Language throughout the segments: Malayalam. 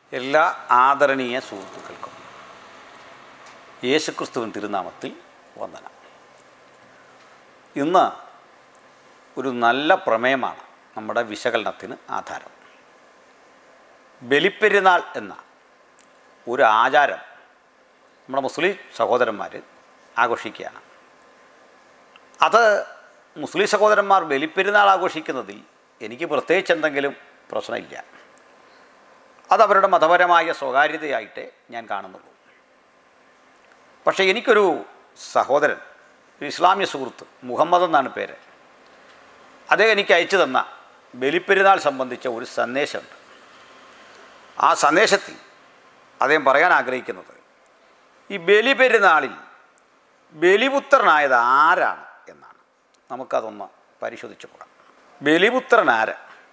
എല്ലാ ആദരണീയ സുഹൃത്തുക്കൾക്കും യേശുക്രിസ്തുവിൻ തിരുനാമത്തിൽ വന്ദനം ഇന്ന് ഒരു നല്ല പ്രമേയമാണ് നമ്മുടെ വിശകലനത്തിന് ആധാരം ബലിപ്പെരുന്നാൾ എന്ന ഒരു ആചാരം നമ്മുടെ മുസ്ലിം സഹോദരന്മാർ ആഘോഷിക്കുകയാണ് അത് മുസ്ലിം സഹോദരന്മാർ ബലിപ്പെരുന്നാൾ ആഘോഷിക്കുന്നതിൽ എനിക്ക് പ്രത്യേകിച്ച് എന്തെങ്കിലും പ്രശ്നമില്ല അതവരുടെ മതപരമായ സ്വകാര്യതയായിട്ടേ ഞാൻ കാണുന്നുള്ളൂ പക്ഷേ എനിക്കൊരു സഹോദരൻ ഒരു ഇസ്ലാമിക സുഹൃത്ത് മുഹമ്മദ് എന്നാണ് പേര് അദ്ദേഹം എനിക്ക് അയച്ചു തന്ന ബലിപ്പെരുന്നാൾ സംബന്ധിച്ച ഒരു സന്ദേശമുണ്ട് ആ സന്ദേശത്തിൽ അദ്ദേഹം പറയാൻ ആഗ്രഹിക്കുന്നത് ഈ ബലിപെരുന്നാളിൽ ബലിപുത്രനായത് ആരാണ് എന്നാണ് നമുക്കതൊന്ന് പരിശോധിച്ച് പോകാം ബലിപുത്രൻ ആര്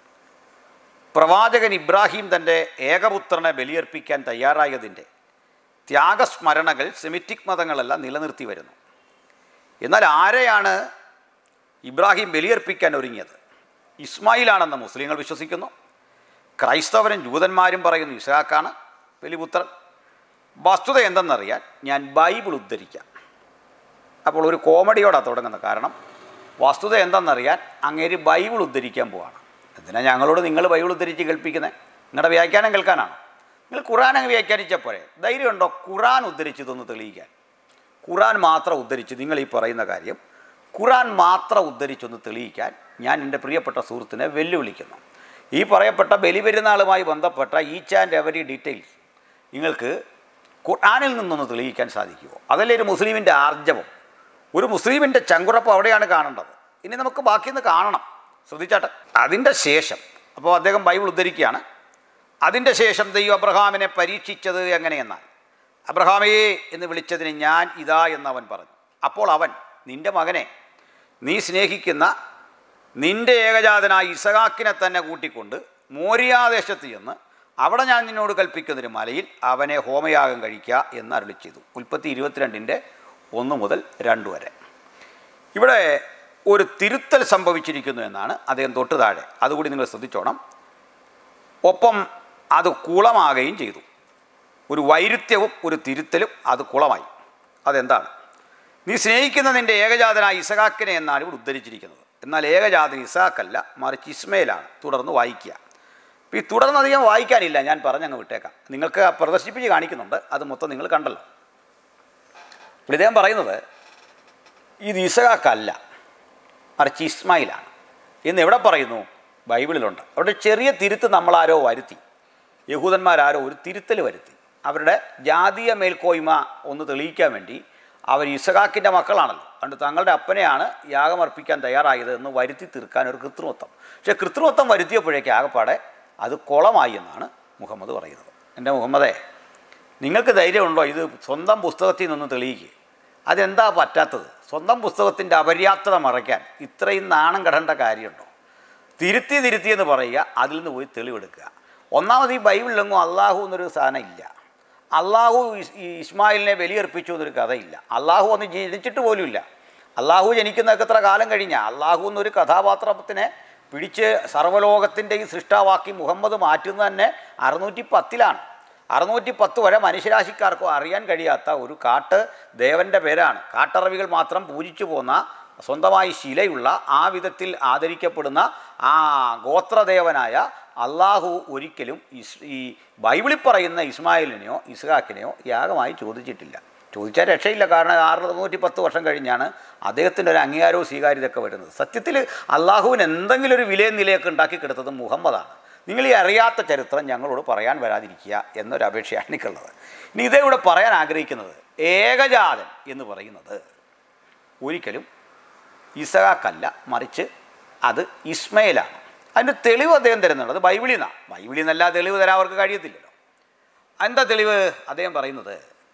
പ്രവാചകൻ ഇബ്രാഹിം തൻ്റെ ഏകപുത്രനെ ബലിയർപ്പിക്കാൻ തയ്യാറായതിൻ്റെ ത്യാഗസ്മരണകൾ സെമിറ്റിക് മതങ്ങളെല്ലാം നിലനിർത്തി വരുന്നു എന്നാൽ ആരെയാണ് ഇബ്രാഹിം ബലിയർപ്പിക്കാൻ ഒരുങ്ങിയത് ഇസ്മായിലാണെന്ന് മുസ്ലിങ്ങൾ വിശ്വസിക്കുന്നു ക്രൈസ്തവരും ജൂതന്മാരും പറയുന്നു ഇസ്ഹാക്കാണ് ബലിപുത്രൻ വസ്തുത എന്തെന്നറിയാൻ ഞാൻ ബൈബിൾ ഉദ്ധരിക്കാം അപ്പോൾ ഒരു കോമഡിയോടാണ് തുടങ്ങുന്നത് കാരണം വസ്തുത എന്തെന്നറിയാൻ അങ്ങേര് ബൈബിൾ ഉദ്ധരിക്കാൻ പോവാണ് എന്തിനാ ഞങ്ങളോട് നിങ്ങൾ ബൈബിൾ ഉദ്ധരിച്ച് കേൾപ്പിക്കുന്നത് നിങ്ങളുടെ വ്യാഖ്യാനം കേൾക്കാനാണ് നിങ്ങൾ ഖുറാൻ അങ്ങ് വ്യാഖ്യാനിച്ചാൽ പോരെ ധൈര്യമുണ്ടോ ഖുറാൻ ഉദ്ധരിച്ചതൊന്ന് തെളിയിക്കാൻ ഖുറാൻ മാത്രം ഉദ്ധരിച്ച് നിങ്ങൾ ഈ പറയുന്ന കാര്യം ഖുറാൻ മാത്രം ഉദ്ധരിച്ചൊന്ന് തെളിയിക്കാൻ ഞാൻ എൻ്റെ പ്രിയപ്പെട്ട സുഹൃത്തിനെ വെല്ലുവിളിക്കുന്നു ഈ പറയപ്പെട്ട ബലിപെരുന്നാളുമായി ബന്ധപ്പെട്ട ഈച്ച് ആൻഡ് എവരി ഡീറ്റെയിൽസ് നിങ്ങൾക്ക് ഖുർആാനിൽ നിന്നൊന്ന് തെളിയിക്കാൻ സാധിക്കുമോ അതല്ലേ ഒരു മുസ്ലിമിൻ്റെ ആർജവം ഒരു മുസ്ലിമിൻ്റെ ചങ്കുറപ്പ് അവിടെയാണ് കാണേണ്ടത് ഇനി നമുക്ക് ബാക്കിയൊന്ന് കാണണം ശ്രദ്ധിച്ചാട്ടെ അതിൻ്റെ ശേഷം അപ്പോൾ അദ്ദേഹം ബൈബിൾ ഉദ്ധരിക്കുകയാണ് അതിൻ്റെ ശേഷം ദൈവം അബ്രഹാമിനെ പരീക്ഷിച്ചത് എങ്ങനെയെന്നാൽ അബ്രഹാമേ എന്ന് വിളിച്ചതിന് ഞാൻ ഇതാ എന്നവൻ പറഞ്ഞു അപ്പോൾ അവൻ നിൻ്റെ മകനെ നീ സ്നേഹിക്കുന്ന നിൻ്റെ ഏകജാതനായ ഇസഹാക്കിനെ തന്നെ കൂട്ടിക്കൊണ്ട് മോരിയാദേശത്ത് ചെന്ന് അവിടെ ഞാൻ നിന്നോട് കൽപ്പിക്കുന്നൊരു മലയിൽ അവനെ ഹോമയാഗം കഴിക്കുക എന്ന് അരുളി ചെയ്തു ഉൽപ്പത്തി ഇരുപത്തിരണ്ടിൻ്റെ ഒന്ന് മുതൽ രണ്ട് വരെ ഇവിടെ ഒരു തിരുത്തൽ സംഭവിച്ചിരിക്കുന്നു എന്നാണ് അദ്ദേഹം തൊട്ട് താഴെ അതുകൂടി നിങ്ങൾ ശ്രദ്ധിച്ചോണം ഒപ്പം അത് കുളമാകുകയും ചെയ്തു ഒരു വൈരുദ്ധ്യവും ഒരു തിരുത്തലും അത് കുളമായി അതെന്താണ് നീ സ്നേഹിക്കുന്ന നിൻ്റെ ഏകജാതനായ ഇസഹാക്കിനെ എന്നാണ് ഇവിടെ ഉദ്ധരിച്ചിരിക്കുന്നത് എന്നാൽ ഏകജാതൻ ഇസഹാക്കല്ല മറിച്ച് ഇസ്മയിലാണ് തുടർന്ന് വായിക്കുക അപ്പോൾ ഈ തുടർന്ന് അധികം വായിക്കാനില്ല ഞാൻ പറഞ്ഞങ്ങ് വിട്ടേക്കാം നിങ്ങൾക്ക് പ്രദർശിപ്പിച്ച് കാണിക്കുന്നുണ്ട് അത് മൊത്തം നിങ്ങൾ കണ്ടല്ലോ ഇവിടെ ഇദ്ദേഹം പറയുന്നത് ഇത് ഇസഹാക്കല്ല മറിച്ച് ഇസ്മായിലാണ് എന്ന് എവിടെ പറയുന്നു ബൈബിളിലുണ്ട് അവിടെ ചെറിയ തിരുത്ത് നമ്മളാരോ വരുത്തി യഹൂദന്മാരാരോ ഒരു തിരുത്തൽ വരുത്തി അവരുടെ ജാതീയ മേൽക്കോയ്മ ഒന്ന് തെളിയിക്കാൻ വേണ്ടി അവർ ഇസഹാക്കിൻ്റെ മക്കളാണല്ലോ അതുകൊണ്ട് തങ്ങളുടെ അപ്പനെയാണ് യാഗമർപ്പിക്കാൻ തയ്യാറായത് എന്ന് വരുത്തി തീർക്കാൻ ഒരു കൃത്രിമത്വം പക്ഷേ കൃത്രിമത്വം വരുത്തിയപ്പോഴേക്ക് ആകപ്പാടെ അത് കുളമായി എന്നാണ് മുഹമ്മദ് പറയുന്നത് എൻ്റെ മുഹമ്മദേ നിങ്ങൾക്ക് ധൈര്യമുണ്ടോ ഇത് സ്വന്തം പുസ്തകത്തിൽ നിന്ന് തെളിയിക്കുക അതെന്താ പറ്റാത്തത് സ്വന്തം പുസ്തകത്തിൻ്റെ അപര്യാപ്തത മറയ്ക്കാൻ ഇത്രയും നാണം കടേണ്ട കാര്യമുണ്ടോ തിരുത്തി തിരുത്തി എന്ന് പറയുക അതിൽ നിന്ന് പോയി തെളിവെടുക്കുക ഒന്നാമത് ഈ ബൈബിളിലെങ്ങും അള്ളാഹു എന്നൊരു സാധനം ഇല്ല അള്ളാഹു ഇസ്- ഈ ഇസ്മായിലിനെ ബലിയർപ്പിച്ചു എന്നൊരു കഥയില്ല അള്ളാഹു ഒന്ന് ജനിച്ചിട്ട് പോലുമില്ല അള്ളാഹു ജനിക്കുന്നതൊക്കെ എത്ര കാലം കഴിഞ്ഞാൽ അള്ളാഹു എന്നൊരു കഥാപാത്രത്തിനെ പിടിച്ച് സർവ്വലോകത്തിൻ്റെ ഈ സൃഷ്ടാവാക്കി മുഹമ്മദ് മാറ്റുന്നത് തന്നെ അറുന്നൂറ്റി പത്തിലാണ് അറുന്നൂറ്റി പത്ത് വരെ മനുഷ്യരാശിക്കാർക്കോ അറിയാൻ കഴിയാത്ത ഒരു കാട്ട് ദേവൻ്റെ പേരാണ് കാട്ടറവികൾ മാത്രം പൂജിച്ചു പോന്ന സ്വന്തമായി ശിലയുള്ള ആ വിധത്തിൽ ആദരിക്കപ്പെടുന്ന ആ ഗോത്രദേവനായ അള്ളാഹു ഒരിക്കലും ഇസ് ഈ ബൈബിളിൽ പറയുന്ന ഇസ്മായിലിനെയോ ഇസ്ഹാക്കിനെയോ യാഗമായി ചോദിച്ചിട്ടില്ല ചോദിച്ചാൽ രക്ഷയില്ല കാരണം അറുന്നൂറ്റി പത്ത് വർഷം കഴിഞ്ഞാണ് അദ്ദേഹത്തിൻ്റെ ഒരു അംഗീകാരവും സ്വീകാര്യതയൊക്കെ വരുന്നത് സത്യത്തിൽ അള്ളാഹുവിന് എന്തെങ്കിലും ഒരു വിലയും നിലയൊക്കെ ഉണ്ടാക്കി കിടത്തത് മുഹമ്മദാണ് നിങ്ങൾ ഈ അറിയാത്ത ചരിത്രം ഞങ്ങളോട് പറയാൻ വരാതിരിക്കുക എന്നൊരു അപേക്ഷയാണ് എനിക്കുള്ളത് ഇനി ഇതേ ഇവിടെ പറയാൻ ആഗ്രഹിക്കുന്നത് ഏകജാതൻ എന്ന് പറയുന്നത് ഒരിക്കലും ഇസഹാക്കല്ല മറിച്ച് അത് ഇസ്മയിലാണ് അതിൻ്റെ തെളിവ് അദ്ദേഹം തരുന്നുണ്ട് അത് ബൈബിളിൽ നിന്നാണ് ബൈബിളിൽ നിന്നല്ല തെളിവ് തരാൻ അവർക്ക് കഴിയത്തില്ലല്ലോ എന്താ തെളിവ് അദ്ദേഹം പറയുന്നത്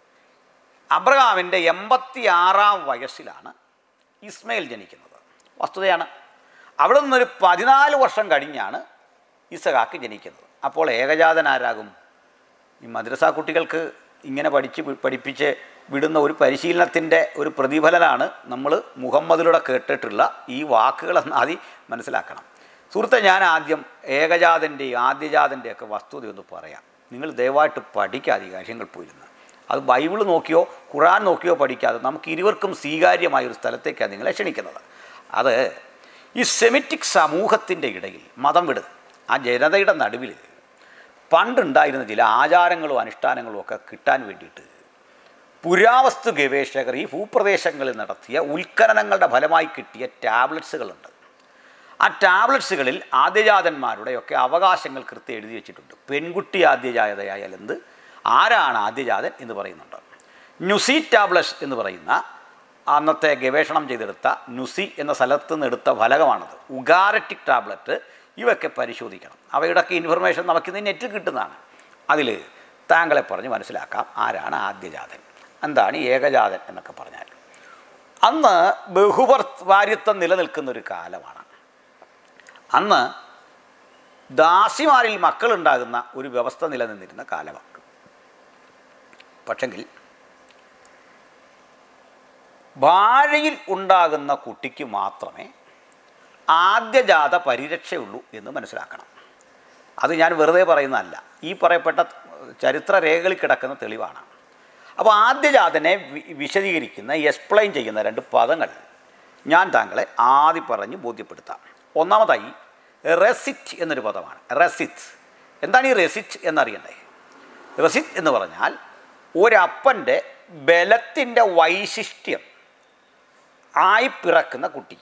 അബ്രഹാമിൻ്റെ എൺപത്തി ആറാം വയസ്സിലാണ് ഇസ്മയിൽ ജനിക്കുന്നത് വസ്തുതയാണ് അവിടെ നിന്നൊരു പതിനാല് വർഷം കഴിഞ്ഞാണ് ഇസഹാക്ക് ജനിക്കുന്നത് അപ്പോൾ ഏകജാതനാരാകും ഈ മദ്രസ കുട്ടികൾക്ക് ഇങ്ങനെ പഠിച്ച് വി- പഠിപ്പിച്ച് വിടുന്ന ഒരു പരിശീലനത്തിൻ്റെ ഒരു പ്രതിഫലനാണ് നമ്മൾ മുഹമ്മദിലൂടെ കേട്ടിട്ടുള്ള ഈ വാക്കുകളെന്ന് ആദ്യം മനസ്സിലാക്കണം സുഹൃത്തെ ഞാൻ ആദ്യം ഏകജാതൻ്റെയും ആദ്യജാതൻ്റെയൊക്കെ വസ്തുത ഒന്ന് പറയാം നിങ്ങൾ ദയവായിട്ട് പഠിക്കാതെ ഈ കാര്യങ്ങൾ പോയിരുന്ന് അത് ബൈബിൾ നോക്കിയോ ഖുറാൻ നോക്കിയോ പഠിക്കാതെ നമുക്ക് ഇരുവർക്കും സ്വീകാര്യമായ ഒരു സ്ഥലത്തേക്കാണ് നിങ്ങളെ ക്ഷണിക്കുന്നത് അത് ഈ സെമിറ്റിക് സമൂഹത്തിൻ്റെ ഇടയിൽ മതം വിട് ആ ജനതയുടെ നടുവിൽ പണ്ടുണ്ടായിരുന്ന ചില ആചാരങ്ങളും അനുഷ്ഠാനങ്ങളും ഒക്കെ കിട്ടാൻ വേണ്ടിയിട്ട് പുരാവസ്തു ഗവേഷകർ ഈ ഭൂപ്രദേശങ്ങളിൽ നടത്തിയ ഉൽഖനനങ്ങളുടെ ഫലമായി കിട്ടിയ ടാബ്ലറ്റ്സുകളുണ്ട് ആ ടാബ്ലറ്റ്സുകളിൽ ആദ്യജാതന്മാരുടെയൊക്കെ അവകാശങ്ങൾ കൃത്യം എഴുതി വെച്ചിട്ടുണ്ട് പെൺകുട്ടി ആദ്യജാതയായാൽ എന്ത് ആരാണ് ആദ്യജാതൻ എന്ന് പറയുന്നുണ്ട് ന്യൂസി ടാബ്ലറ്റ്സ് എന്ന് പറയുന്ന അന്നത്തെ ഗവേഷണം ചെയ്തെടുത്ത നുസി എന്ന സ്ഥലത്ത് നിന്ന് എടുത്ത ഫലകമാണത് ഉഗാരറ്റിക് ടാബ്ലറ്റ് ഇവയൊക്കെ പരിശോധിക്കണം അവയുടെയൊക്കെ ഇൻഫർമേഷൻ നമുക്കിന്ന് നെറ്റിൽ കിട്ടുന്നതാണ് അതിൽ താങ്കളെ പറഞ്ഞ് മനസ്സിലാക്കാം ആരാണ് ആദ്യജാതൻ എന്താണ് ഏകജാതൻ എന്നൊക്കെ പറഞ്ഞാൽ അന്ന് ബഹുഭർവാര്യത്വം നിലനിൽക്കുന്ന ഒരു കാലമാണ് അന്ന് ദാസിമാരിൽ മക്കളുണ്ടാകുന്ന ഒരു വ്യവസ്ഥ നിലനിന്നിരുന്ന കാലമാണ് പക്ഷെങ്കിൽ ഭാര്യയിൽ ഉണ്ടാകുന്ന കുട്ടിക്ക് മാത്രമേ ആദ്യജാത പരിരക്ഷയുള്ളൂ എന്ന് മനസ്സിലാക്കണം അത് ഞാൻ വെറുതെ പറയുന്നതല്ല ഈ പറയപ്പെട്ട ചരിത്ര രേഖകളിൽ കിടക്കുന്ന തെളിവാണ് അപ്പോൾ ആദ്യജാതനെ വി- വിശദീകരിക്കുന്ന എക്സ്പ്ലെയിൻ ചെയ്യുന്ന രണ്ട് പദങ്ങൾ ഞാൻ താങ്കളെ ആദ്യം പറഞ്ഞ് ബോധ്യപ്പെടുത്താം ഒന്നാമതായി റെസിറ്റ് എന്നൊരു പദമാണ് റെസിറ്റ് എന്താണ് ഈ റെസിറ്റ് എന്നറിയണ്ടേ റെസിറ്റ് എന്ന് പറഞ്ഞാൽ ഒരപ്പൻ്റെ ബലത്തിൻ്റെ വൈശിഷ്ട്യം ആയി പിറക്കുന്ന കുട്ടി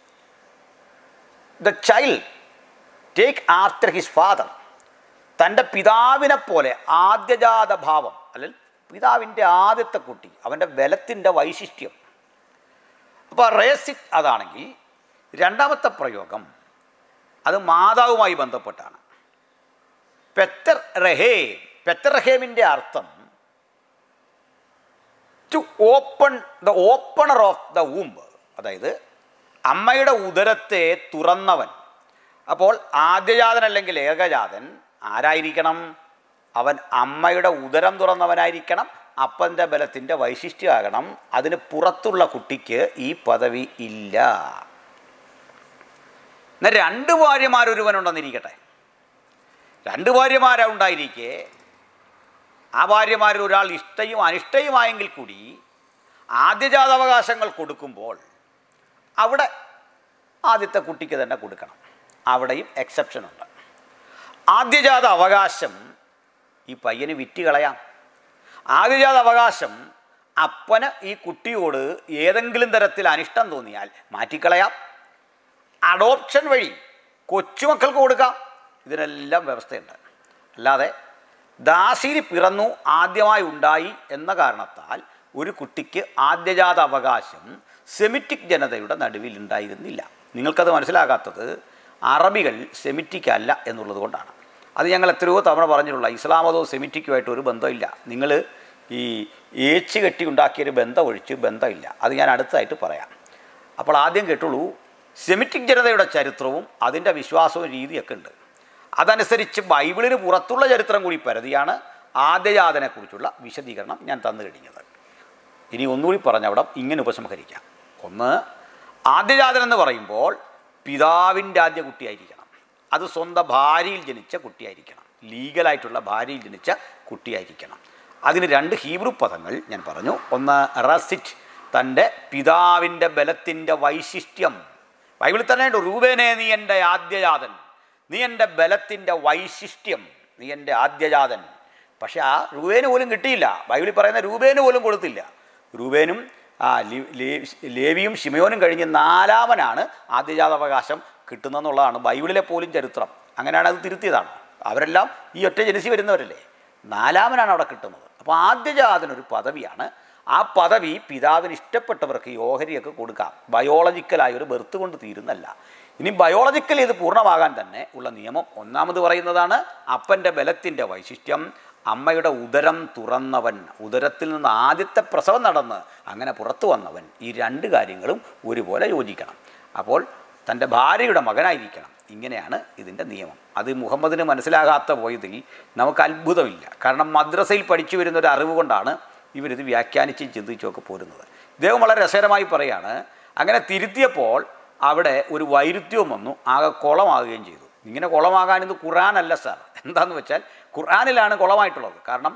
the child take after his father തൻ്റെ പിതാവിനെ പോലെ ആദ്യജാത ഭാവം അല്ലെങ്കിൽ പിതാവിൻ്റെ ആദ്യത്തെ കുട്ടി അവൻ്റെ ബലത്തിൻ്റെ വൈശിഷ്ട്യം അപ്പോൾ റേസിക് അതാണെങ്കിൽ രണ്ടാമത്തെ പ്രയോഗം അത് മാതാവുമായി ബന്ധപ്പെട്ടാണ് പെറ്റർ റഹേം പെറ്റർ റഹേമിൻ്റെ അർത്ഥം to open the opener of the womb അതായത് അമ്മയുടെ ഉദരത്തെ തുറന്നവൻ അപ്പോൾ ആദ്യജാതൻ അല്ലെങ്കിൽ ഏകജാതൻ ആരായിരിക്കണം അവൻ അമ്മയുടെ ഉദരം തുറന്നവനായിരിക്കണം അപ്പൻ്റെ ബലത്തിൻ്റെ വൈശിഷ്ട്യമാകണം അതിന് പുറത്തുള്ള കുട്ടിക്ക് ഈ പദവി ഇല്ല എന്നാൽ രണ്ട് ഭാര്യമാരൊരുവനുണ്ടെന്നിരിക്കട്ടെ രണ്ട് ഭാര്യമാരാ ഉണ്ടായിരിക്കെ ആ ഭാര്യമാരിൽ ഒരാൾ ഇഷ്ടയും അനിഷ്ടയുമായെങ്കിൽ കൂടി ആദ്യജാതാവകാശങ്ങൾ കൊടുക്കുമ്പോൾ അവിടെ ആദ്യത്തെ കുട്ടിക്ക് തന്നെ കൊടുക്കണം അവിടെയും എക്സെപ്ഷൻ ഉണ്ട് ആദ്യജാത അവകാശം ഈ പയ്യന് വിറ്റ് കളയാം ആദ്യജാത അവകാശം അപ്പന് ഈ കുട്ടിയോട് ഏതെങ്കിലും തരത്തിൽ അനിഷ്ടം തോന്നിയാൽ മാറ്റിക്കളയാം അഡോപ്ഷൻ വഴി കൊച്ചുമക്കൾക്ക് കൊടുക്കാം ഇതിനെല്ലാം വ്യവസ്ഥയുണ്ട് അല്ലാതെ ദാസിയിൽ പിറന്നു ആദ്യമായി ഉണ്ടായി എന്ന കാരണത്താൽ ഒരു കുട്ടിക്ക് ആദ്യജാത അവകാശം സെമിറ്റിക് ജനതയുടെ നടുവിൽ ഉണ്ടായിരുന്നില്ല നിങ്ങൾക്കത് മനസ്സിലാകാത്തത് അറബികൾ സെമിറ്റിക് അല്ല എന്നുള്ളത് കൊണ്ടാണ് അത് ഞങ്ങൾ എത്രയോ തവണ പറഞ്ഞിട്ടുള്ള ഇസ്ലാം മതവും സെമിറ്റിക്കുമായിട്ട് ഒരു ബന്ധമില്ല നിങ്ങൾ ഈ ഏച്ച് കെട്ടി ഉണ്ടാക്കിയൊരു ബന്ധം ഒഴിച്ച് ബന്ധമില്ല അത് ഞാൻ അടുത്തതായിട്ട് പറയാം അപ്പോൾ ആദ്യം കേട്ടുള്ളൂ സെമിറ്റിക് ജനതയുടെ ചരിത്രവും അതിൻ്റെ വിശ്വാസവും രീതിയൊക്കെ ഉണ്ട് അതനുസരിച്ച് ബൈബിളിന് പുറത്തുള്ള ചരിത്രം കൂടി പരതിയാണ് ആദ്യജാതനെക്കുറിച്ചുള്ള വിശദീകരണം ഞാൻ തന്നു കഴിഞ്ഞത് ഇനി ഒന്നുകൂടി പറഞ്ഞ അവിടെ ഇങ്ങനെ ഉപസംഹരിക്കാം ഒന്ന് ആദ്യജാതൻ എന്ന് പറയുമ്പോൾ പിതാവിൻ്റെ ആദ്യ കുട്ടിയായിരിക്കണം അത് സ്വന്തം ഭാര്യയിൽ ജനിച്ച കുട്ടിയായിരിക്കണം ലീഗലായിട്ടുള്ള ഭാര്യയിൽ ജനിച്ച കുട്ടിയായിരിക്കണം അതിന് രണ്ട് ഹീബ്രു പദങ്ങൾ ഞാൻ പറഞ്ഞു ഒന്ന് റസിറ്റ് തൻ്റെ പിതാവിൻ്റെ ബലത്തിൻ്റെ വൈശിഷ്ട്യം ബൈബിളിൽ തന്നെ ഉണ്ട് റൂബേനെ നീ എൻ്റെ ആദ്യജാതൻ നീ എൻ്റെ ബലത്തിൻ്റെ വൈശിഷ്ട്യം നീ എൻ്റെ ആദ്യജാതൻ പക്ഷെ ആ രൂപേന് പോലും കിട്ടിയില്ല ബൈബിളിൽ പറയുന്ന രൂപേന് പോലും കൊടുത്തില്ല രൂപേനും ആ ലി- ലേ- ലേവിയും ഷിമയോനും കഴിഞ്ഞ് നാലാമനാണ് ആദ്യജാതാവകാശം കിട്ടുന്നതെന്നുള്ളതാണ് ബൈബിളിലെ പോലും ചരിത്രം അങ്ങനെയാണ് അത് തിരുത്തിയതാണ് അവരെല്ലാം ഈ ഒറ്റ ജനിസി വരുന്നവരല്ലേ നാലാമനാണ് അവിടെ കിട്ടുന്നത് അപ്പോൾ ആദ്യജാതനൊരു പദവിയാണ് ആ പദവി പിതാവിന് ഇഷ്ടപ്പെട്ടവർക്ക് ഈ ഓഹരിയൊക്കെ കൊടുക്കാം ബയോളജിക്കലായ ഒരു ബെർത്ത് കൊണ്ട് തീരുന്നല്ല ഇനി ബയോളജിക്കലി ഇത് പൂർണ്ണമാകാൻ തന്നെ ഉള്ള നിയമം ഒന്നാമത് പറയുന്നതാണ് അപ്പൻ്റെ ബലത്തിൻ്റെ വൈശിഷ്ട്യം അമ്മയുടെ ഉദരം തുറന്നവൻ ഉദരത്തിൽ നിന്ന് ആദ്യത്തെ പ്രസവം നടന്ന് അങ്ങനെ പുറത്തു വന്നവൻ ഈ രണ്ട് കാര്യങ്ങളും ഒരുപോലെ യോജിക്കണം അപ്പോൾ തൻ്റെ ഭാര്യയുടെ മകനായിരിക്കണം ഇങ്ങനെയാണ് ഇതിൻ്റെ നിയമം അത് മുഹമ്മദിന് മനസ്സിലാകാത്ത പോയതിൽ നമുക്ക് അത്ഭുതമില്ല കാരണം മദ്രസയിൽ പഠിച്ചു വരുന്ന ഒരു അറിവ് കൊണ്ടാണ് ഇവരിത് വ്യാഖ്യാനിച്ചും ചിന്തിച്ചുമൊക്കെ പോരുന്നത് ഇദ്ദേഹം വളരെ രസകരമായി പറയാണ് അങ്ങനെ തിരുത്തിയപ്പോൾ അവിടെ ഒരു വൈരുദ്ധ്യവും വന്നു ആകെ കുളമാകുകയും ചെയ്തു ഇങ്ങനെ കുളമാകാൻ ഇത് ഖുറാനല്ല സാർ എന്താന്ന് വെച്ചാൽ ഖുർആാനിലാണ് കുളമായിട്ടുള്ളത് കാരണം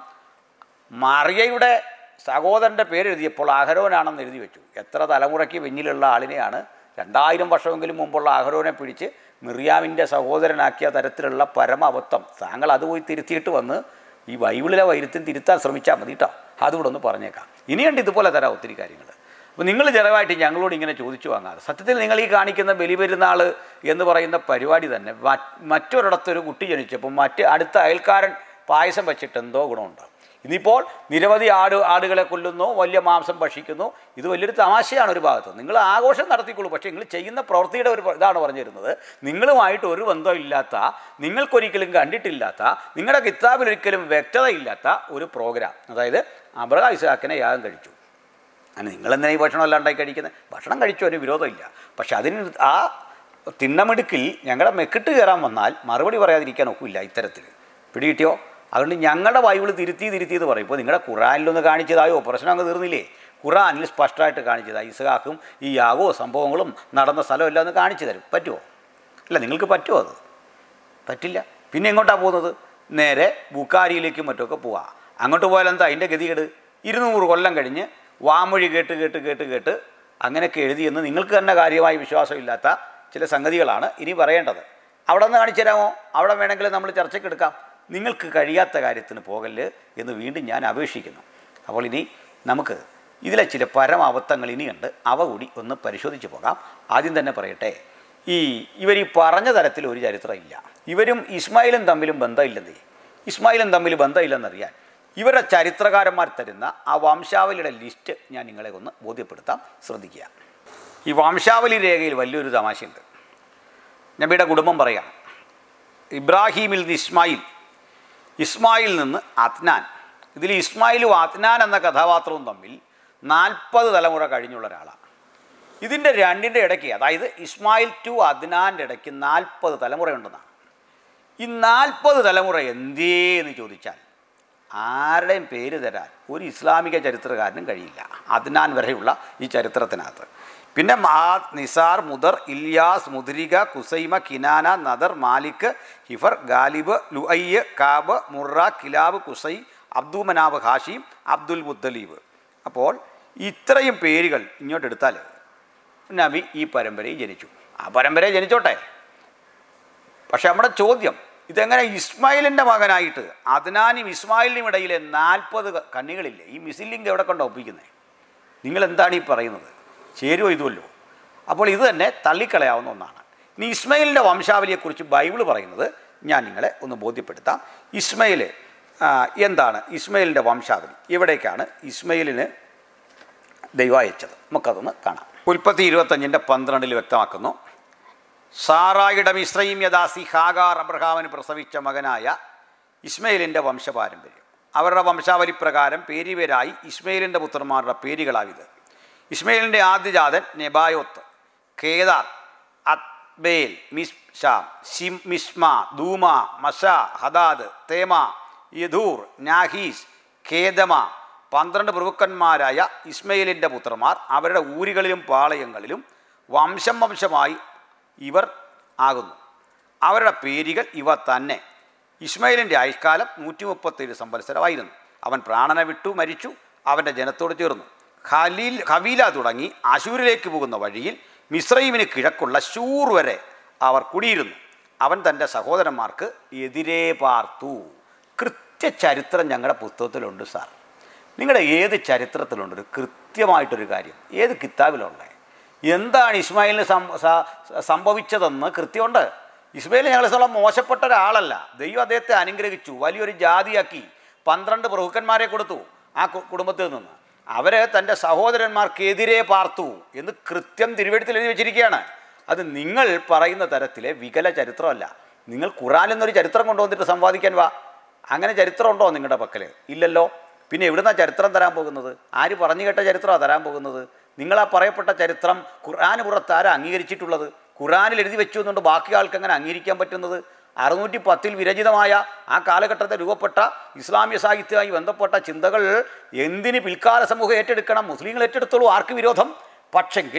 മറിയയുടെ സഹോദരൻ്റെ പേര് എഴുതിയപ്പോൾ അഹരോനാണെന്ന് എഴുതി വെച്ചു എത്ര തലമുറയ്ക്ക് പിന്നിലുള്ള ആളിനെയാണ് രണ്ടായിരം വർഷമെങ്കിലും മുമ്പുള്ള അഹരോനെ പിടിച്ച് മിറിയാമിൻ്റെ സഹോദരനാക്കിയ തരത്തിലുള്ള പരമ അബദ്ധം താങ്കൾ അത് പോയി തിരുത്തിയിട്ട് വന്ന് ഈ ബൈബിളിലെ വൈരുദ്ധ്യം തിരുത്താൻ ശ്രമിച്ചാൽ മതി കേട്ടോ അതുകൂടെ ഒന്ന് പറഞ്ഞേക്കാം ഇനിയുണ്ട് ഇതുപോലെ തരാം ഒത്തിരി കാര്യങ്ങൾ അപ്പോൾ നിങ്ങൾ ചെലവായിട്ട് ഞങ്ങളോട് ഇങ്ങനെ ചോദിച്ചു വാങ്ങാതെ സത്യത്തിൽ നിങ്ങൾ ഈ കാണിക്കുന്ന ബലിപെരുന്നാൾ എന്ന് പറയുന്ന പരിപാടി തന്നെ മറ്റ് മറ്റൊരിടത്തൊരു കുട്ടി ജനിച്ചപ്പോൾ മറ്റ് അടുത്ത അയൽക്കാരൻ പായസം വെച്ചിട്ട് എന്തോ ഗുണമുണ്ട് ഇന്നിപ്പോൾ നിരവധി ആട് ആടുകളെ കൊല്ലുന്നു വലിയ മാംസം ഭക്ഷിക്കുന്നു ഇത് വലിയൊരു തമാശയാണ് ഒരു ഭാഗത്ത് നിങ്ങൾ ആഘോഷം നടത്തിക്കൊള്ളൂ പക്ഷേ നിങ്ങൾ ചെയ്യുന്ന പ്രവൃത്തിയുടെ ഒരു ഇതാണ് പറഞ്ഞു തരുന്നത് നിങ്ങളുമായിട്ട് ഒരു ബന്ധമില്ലാത്ത നിങ്ങൾക്കൊരിക്കലും കണ്ടിട്ടില്ലാത്ത നിങ്ങളുടെ കിതാബിൽ ഒരിക്കലും വ്യക്തതയില്ലാത്ത ഒരു പ്രോഗ്രാം അതായത് അബ്രഹാം ഇസാക്കിനെ യാഗം കഴിച്ചു അങ്ങനെ നിങ്ങളെന്തിനാ ഈ ഭക്ഷണം എല്ലാം ഉണ്ടാക്കി കഴിക്കുന്നത് ഭക്ഷണം കഴിച്ചു ഒരു വിരോധമില്ല പക്ഷെ അതിന് ആ തിണ്ണമിടുക്കിൽ ഞങ്ങളുടെ മെക്കിട്ട് കയറാൻ വന്നാൽ മറുപടി പറയാതിരിക്കാൻ ഒക്കില്ല ഇത്തരത്തിൽ പിടികിട്ടിയോ അതുകൊണ്ട് ഞങ്ങളുടെ ബൈബിൾ തിരുത്തി തിരുത്തി എന്ന് പറയും ഇപ്പോൾ നിങ്ങളുടെ ഖുറാനിലൊന്ന് കാണിച്ചതായോ പ്രശ്നം അങ്ങ് തീർന്നില്ലേ ഖുറാനിൽ സ്പഷ്ടമായിട്ട് കാണിച്ചതായി ഇസഹാക്കും ഈ യാഗവും സംഭവങ്ങളും നടന്ന സ്ഥലമെല്ലാം ഒന്ന് കാണിച്ചു തരും പറ്റുമോ അല്ല നിങ്ങൾക്ക് പറ്റുമോ അത് പറ്റില്ല പിന്നെ എങ്ങോട്ടാണ് പോകുന്നത് നേരെ ബുക്കാരിയിലേക്കും മറ്റുമൊക്കെ പോവാം അങ്ങോട്ട് പോയാൽ എന്താ അതിൻ്റെ ഗതികേട് ഇരുന്നൂറ് കൊല്ലം കഴിഞ്ഞ് വാമൊഴി കേട്ട് കേട്ട് കേട്ട് കേട്ട് അങ്ങനെയൊക്കെ എഴുതിയെന്ന് നിങ്ങൾക്ക് തന്നെ കാര്യമായി വിശ്വാസമില്ലാത്ത ചില സംഗതികളാണ് ഇനി പറയേണ്ടത് അവിടെ നിന്ന് കാണിച്ചു തരാമോ അവിടെ വേണമെങ്കിൽ നമ്മൾ ചർച്ചയ്ക്ക് എടുക്കാം നിങ്ങൾക്ക് കഴിയാത്ത കാര്യത്തിന് പോകല്ല് എന്ന് വീണ്ടും ഞാൻ അപേക്ഷിക്കുന്നു അപ്പോൾ ഇനി നമുക്ക് ഇതിലെ ചില പരമാബദ്ധങ്ങൾ ഇനിയുണ്ട് അവ കൂടി ഒന്ന് പരിശോധിച്ച് പോകാം ആദ്യം തന്നെ പറയട്ടെ ഈ ഇവർ ഈ പറഞ്ഞ തരത്തിൽ ഒരു ചരിത്രം ഇല്ല ഇവരും ഇസ്മായിലും തമ്മിലും ബന്ധമില്ലെന്നേ ഇസ്മായിലും തമ്മിൽ ബന്ധമില്ലെന്നറിയാൻ ഇവരുടെ ചരിത്രകാരന്മാർ തരുന്ന ആ വംശാവലിയുടെ ലിസ്റ്റ് ഞാൻ നിങ്ങളെ ഒന്ന് ബോധ്യപ്പെടുത്താം ശ്രദ്ധിക്കുക ഈ വംശാവലി രേഖയിൽ വലിയൊരു തമാശയുണ്ട് നബിയുടെ കുടുംബം പറയാം ഇബ്രാഹീമിൽ നിന്ന് ഇസ്മായിൽ ഇസ്മായിൽ നിന്ന് അത്നാൻ ഇതിൽ ഇസ്മായിലും അത്നാൻ എന്ന കഥാപാത്രവും തമ്മിൽ നാൽപ്പത് തലമുറ കഴിഞ്ഞുള്ള ഒരാളാണ് ഇതിൻ്റെ രണ്ടിൻ്റെ ഇടയ്ക്ക് അതായത് ഇസ്മായിൽ ടു അദ്നാൻ്റെ ഇടയ്ക്ക് നാൽപ്പത് തലമുറയുണ്ടെന്നാണ് ഈ നാൽപ്പത് തലമുറ എന്തേ എന്ന് ചോദിച്ചാൽ ആരുടെയും പേര് തരാൻ ഒരു ഇസ്ലാമിക ചരിത്രകാരനും കഴിയില്ല അദ്നാൻ വരെയുള്ള ഈ ചരിത്രത്തിനകത്ത് പിന്നെ മാ Nizar Mudar Ilyas Mudrika Khuzaima Kinana Nadr Malik Fihr Ghalib Luayy Kaab Murrah Kilab കുസൈ Abdu മനാബ് Hashim Abdul Muthaleeb അപ്പോൾ ഇത്രയും പേരുകൾ ഇങ്ങോട്ട് എടുത്താൽ നബി ഈ പരമ്പരയിൽ ജനിച്ചു ആ പരമ്പരയിൽ ജനിച്ചോട്ടെ പക്ഷെ നമ്മുടെ ചോദ്യം ഇതെങ്ങനെ ഇസ്മായിലിൻ്റെ മകനായിട്ട് അദ്നാനും ഇസ്മായിലിനും ഇടയിലെ നാൽപ്പത് കണ്ണികളില്ലേ ഈ മിസിലിംഗ് എവിടെ കൊണ്ടാണ് ഒപ്പിക്കുന്നത് നിങ്ങൾ എന്താണ് ഈ പറയുന്നത് ചേരുവോ ഇതുമല്ലോ അപ്പോൾ ഇത് തന്നെ തള്ളിക്കളയാവുന്ന ഒന്നാണ് ഇനി ഇസ്മയിലിൻ്റെ വംശാവലിയെക്കുറിച്ച് ബൈബിൾ പറയുന്നത് ഞാൻ നിങ്ങളെ ഒന്ന് ബോധ്യപ്പെടുത്താം ഇസ്മയിൽ എന്താണ് ഇസ്മയിലിൻ്റെ വംശാവലി എവിടേക്കാണ് ഇസ്മയിലിന് ദൈവം അയച്ചത് നമുക്കതൊന്ന് കാണാം ഉൽപ്പത്തി ഇരുപത്തഞ്ചിൻ്റെ പന്ത്രണ്ടിൽ വ്യക്തമാക്കുന്നു സാറായുടെ മിശ്രയും യദാസി ഹാഗാർ അബ്രഹാമിന് പ്രസവിച്ച മകനായ ഇസ്മയിലിൻ്റെ വംശപാരമ്പര്യം അവരുടെ വംശാവലി പ്രകാരം പേരുപേരായി ഇസ്മയിലിൻ്റെ പുത്രന്മാരുടെ പേരുകളാവിത് ഇസ്മയിലിൻ്റെ ആദ്യജാതൻ നെബായോത്ത് കേദാർ അത്ബേൽ മിസ്ഷാം സിം Mishma Dumah Massa Hadad Tema Jetur Naphish Kedemah പന്ത്രണ്ട് പ്രഭുക്കന്മാരായ ഇസ്മയിലിൻ്റെ പുത്രന്മാർ അവരുടെ ഊരുകളിലും പാളയങ്ങളിലും വംശം വംശമായി ഇവർ ആകുന്നു അവരുടെ പേരുകൾ ഇവ തന്നെ ഇസ്മയിലിൻ്റെ ആയുഷ്കാലം നൂറ്റി മുപ്പത്തേഴ് സംവത്സരമായിരുന്നു അവൻ പ്രാണനെ വിട്ടു മരിച്ചു അവൻ്റെ ജനത്തോട് ചേർന്നു ഖലീൽ ഖവീല തുടങ്ങി അശൂരിലേക്ക് പോകുന്ന വഴിയിൽ മിശ്രൈമിന് കിഴക്കുള്ള ശൂർ വരെ അവർ കുടിയിരുന്നു അവൻ തൻ്റെ സഹോദരന്മാർക്ക് എതിരേ പാർത്തു കൃത്യ ചരിത്രം ഞങ്ങളുടെ പുസ്തകത്തിലുണ്ട് സാർ നിങ്ങളുടെ ഏത് ചരിത്രത്തിലുണ്ട് ഒരു കൃത്യമായിട്ടൊരു കാര്യം ഏത് കിതാബിലുള്ളത് എന്താണ് ഇസ്മായിലിന് സം- സ- സംഭവിച്ചതെന്ന് കൃത്യമുണ്ട് ഇസ്മായിൽ ഞങ്ങളെ സ്ഥലം മോശപ്പെട്ട ഒരാളല്ല ദൈവം അദ്ദേഹത്തെ അനുഗ്രഹിച്ചു വലിയൊരു ജാതിയാക്കി പന്ത്രണ്ട് പ്രഭുക്കന്മാരെ കൊടുത്തു ആ കു- കുടുംബത്തിൽ നിന്ന് അവരെ തൻ്റെ സഹോദരന്മാർക്കെതിരെ പാർത്തു എന്ന് കൃത്യം തിരുവഴുത്തിൽ എഴുതി വെച്ചിരിക്കുകയാണ് അത് നിങ്ങൾ പറയുന്ന തരത്തിലെ വികല ചരിത്രമല്ല നിങ്ങൾ ഖുറാനിൽ നിന്നൊരു ചരിത്രം കൊണ്ടുവന്നിട്ട് സംവാദിക്കാൻ വാ അങ്ങനെ ചരിത്രമുണ്ടോ നിങ്ങളുടെ പക്കൽ ഇല്ലല്ലോ പിന്നെ എവിടുന്നാ ചരിത്രം തരാൻ പോകുന്നത് ആര് പറഞ്ഞു കേട്ട ചരിത്രമാണ് തരാൻ പോകുന്നത് നിങ്ങൾ ആ പറയപ്പെട്ട ചരിത്രം ഖുർആന് പുറത്ത് ആരാ അംഗീകരിച്ചിട്ടുള്ളത് ഖുർആനിൽ എഴുതി വെച്ചു എന്നുകൊണ്ട് ബാക്കി ആൾക്ക് എങ്ങനെ അംഗീകരിക്കാൻ പറ്റുന്നത് അറുന്നൂറ്റി പത്തിൽ വിരചിതമായ ആ കാലഘട്ടത്തിൽ രൂപപ്പെട്ട ഇസ്ലാമിക സാഹിത്യവുമായി ബന്ധപ്പെട്ട ചിന്തകൾ എന്തിന് പിൽക്കാല സമൂഹം ഏറ്റെടുക്കണം മുസ്ലിങ്ങൾ ഏറ്റെടുത്തോളൂ ആർക്ക് വിരോധം പക്ഷെങ്കിൽ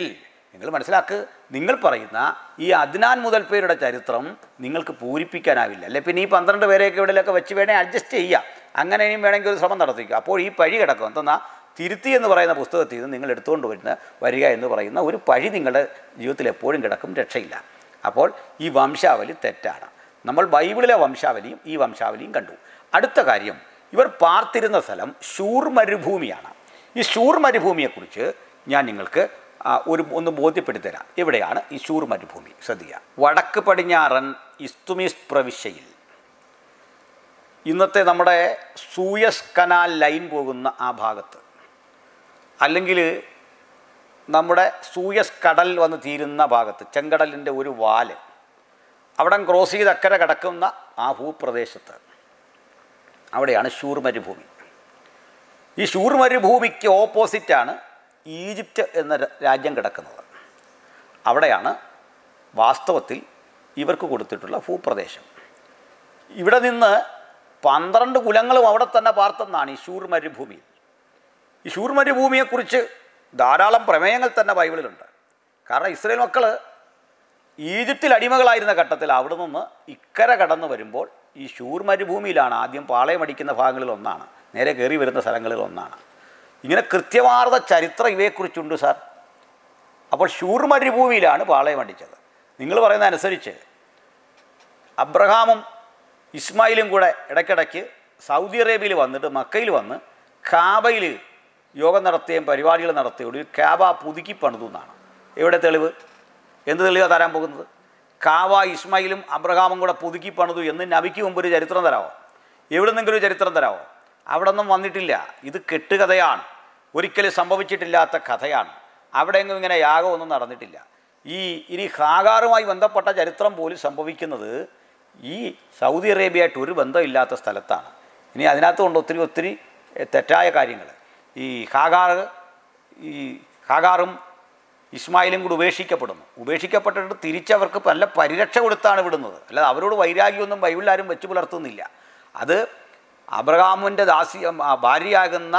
നിങ്ങൾ മനസ്സിലാക്ക് നിങ്ങൾ പറയുന്ന ഈ അദ്നാൻ മുതൽ പേരുടെ ചരിത്രം നിങ്ങൾക്ക് പൂരിപ്പിക്കാനാവില്ല അല്ലെ പിന്നെ ഈ പന്ത്രണ്ട് പേരെയൊക്കെ ഇവിടെയൊക്കെ വെച്ച് വേണേൽ അഡ്ജസ്റ്റ് ചെയ്യാം അങ്ങനെ ഇനിയും വേണമെങ്കിൽ ഒരു ശ്രമം നടത്തിക്കുക അപ്പോൾ ഈ പഴി കിടക്കും എന്തെന്നാ തിരുത്തി എന്ന് പറയുന്ന പുസ്തകത്തിൽ നിന്ന് നിങ്ങൾ എടുത്തുകൊണ്ട് വരുന്ന വരിക എന്ന് പറയുന്ന ഒരു പഴി നിങ്ങളുടെ ജീവിതത്തിൽ എപ്പോഴും കിടക്കും രക്ഷയില്ല അപ്പോൾ ഈ വംശാവലി തെറ്റാണ് നമ്മൾ ബൈബിളിലെ വംശാവലിയും ഈ വംശാവലിയും കണ്ടു അടുത്ത കാര്യം ഇവർ പാർത്തിരുന്ന സ്ഥലം ഷൂർ മരുഭൂമിയാണ് ഈ ഷൂർ മരുഭൂമിയെക്കുറിച്ച് ഞാൻ നിങ്ങൾക്ക് ആ, ഒരു ഒന്ന് ബോധ്യപ്പെടുത്തി തരാം എവിടെയാണ് ഈ ഷൂർ മരുഭൂമി ശ്രദ്ധിക്കുക വടക്ക് പടിഞ്ഞാറൻ ഇസ്തുമിസ് പ്രവിശ്യയിൽ ഇന്നത്തെ നമ്മുടെ സൂയസ് കനാൽ ലൈൻ പോകുന്ന ആ ഭാഗത്ത് അല്ലെങ്കിൽ നമ്മുടെ സൂയസ് കടൽ വന്ന് തീരുന്ന ഭാഗത്ത് ചെങ്കടലിൻ്റെ ഒരു വാല് അവിടെ ക്രോസ് ചെയ്ത് അക്കരെ കിടക്കുന്ന ആ ഭൂപ്രദേശത്ത് അവിടെയാണ് ഷൂർ മരുഭൂമി ഈ ഷൂർ മരുഭൂമിക്ക് ഓപ്പോസിറ്റാണ് ഈജിപ്റ്റ് എന്ന ര- രാജ്യം കിടക്കുന്നത് അവിടെയാണ് വാസ്തവത്തിൽ ഇവർക്ക് കൊടുത്തിട്ടുള്ള ഭൂപ്രദേശം ഇവിടെ നിന്ന് പന്ത്രണ്ട് കുലങ്ങളും അവിടെ തന്നെ പാർത്തെന്നാണ് ഈ ഷൂർ മരുഭൂമിയിൽ ഈ ഷൂർ മരുഭൂമിയെക്കുറിച്ച് ധാരാളം പ്രമേയങ്ങൾ തന്നെ ബൈബിളിലുണ്ട് കാരണം ഇസ്രയേൽ മക്കൾ ഈജിപ്തിൽ അടിമകളായിരുന്ന ഘട്ടത്തിൽ അവിടെ നിന്ന് ഇക്കര കടന്നു വരുമ്പോൾ ഈ ഷൂർ മരുഭൂമിയിലാണ് ആദ്യം പാളയമടിക്കുന്ന ഭാഗങ്ങളിൽ ഒന്നാണ് നേരെ കയറി വരുന്ന സ്ഥലങ്ങളിൽ ഒന്നാണ് ഇങ്ങനെ കൃത്യമാർന്ന ചരിത്രം ഇവയെക്കുറിച്ചുണ്ട് സാർ അപ്പോൾ ഷൂർ മരുഭൂമിയിലാണ് പാളയമടിച്ചത് നിങ്ങൾ പറയുന്ന അനുസരിച്ച് അബ്രഹാമും ഇസ്മായിലും കൂടെ ഇടയ്ക്കിടയ്ക്ക് സൗദി അറേബ്യയിൽ വന്നിട്ട് മക്കയിൽ വന്ന് കാബയിൽ യോഗം നടത്തുകയും പരിപാടികൾ നടത്തുകയും ഒടുവിൽ കാബ പുതുക്കി പണിതു എന്നാണ് എവിടെ തെളിവ് എന്ത് തെളിവാ തരാൻ പോകുന്നത് കാവ ഇസ്മായിലും അബ്രഹാമും കൂടെ പുതുക്കി പണിതു എന്ന് നബിക്ക് മുമ്പ് ഒരു ചരിത്രം തരാമോ എവിടെ നിന്നെങ്കിലും ഒരു ചരിത്രം തരാമോ അവിടെ ഒന്നും വന്നിട്ടില്ല ഇത് കെട്ടുകഥയാണ് ഒരിക്കലും സംഭവിച്ചിട്ടില്ലാത്ത കഥയാണ് അവിടെയെങ്കിലും ഇങ്ങനെ യാഗമൊന്നും നടന്നിട്ടില്ല ഈ ഇനി ഹാഗാറുമായി ബന്ധപ്പെട്ട ചരിത്രം പോലും സംഭവിക്കുന്നത് ഈ സൗദി അറേബ്യയായിട്ട് ഒരു ബന്ധമില്ലാത്ത സ്ഥലത്താണ് ഇനി അതിനകത്തുകൊണ്ട് ഒത്തിരി ഒത്തിരി എ, തെറ്റായ കാര്യങ്ങൾ ഈ ഹാഗാർ ഈ ഹാഗാറും ഇസ്മായിലും കൂടി ഉപേക്ഷിക്കപ്പെടുന്നു ഉപേക്ഷിക്കപ്പെട്ടിട്ട് തിരിച്ചവർക്ക് നല്ല പരിരക്ഷ കൊടുത്താണ് വിടുന്നത് അല്ലാതെ അവരോട് വൈരാഗ്യമൊന്നും ബൈബിളിൽ ആരും വെച്ച് പുലർത്തുന്നില്ല അത് അബ്രഹാമിൻ്റെ ദാസി ആ, ഭാര്യയാകുന്ന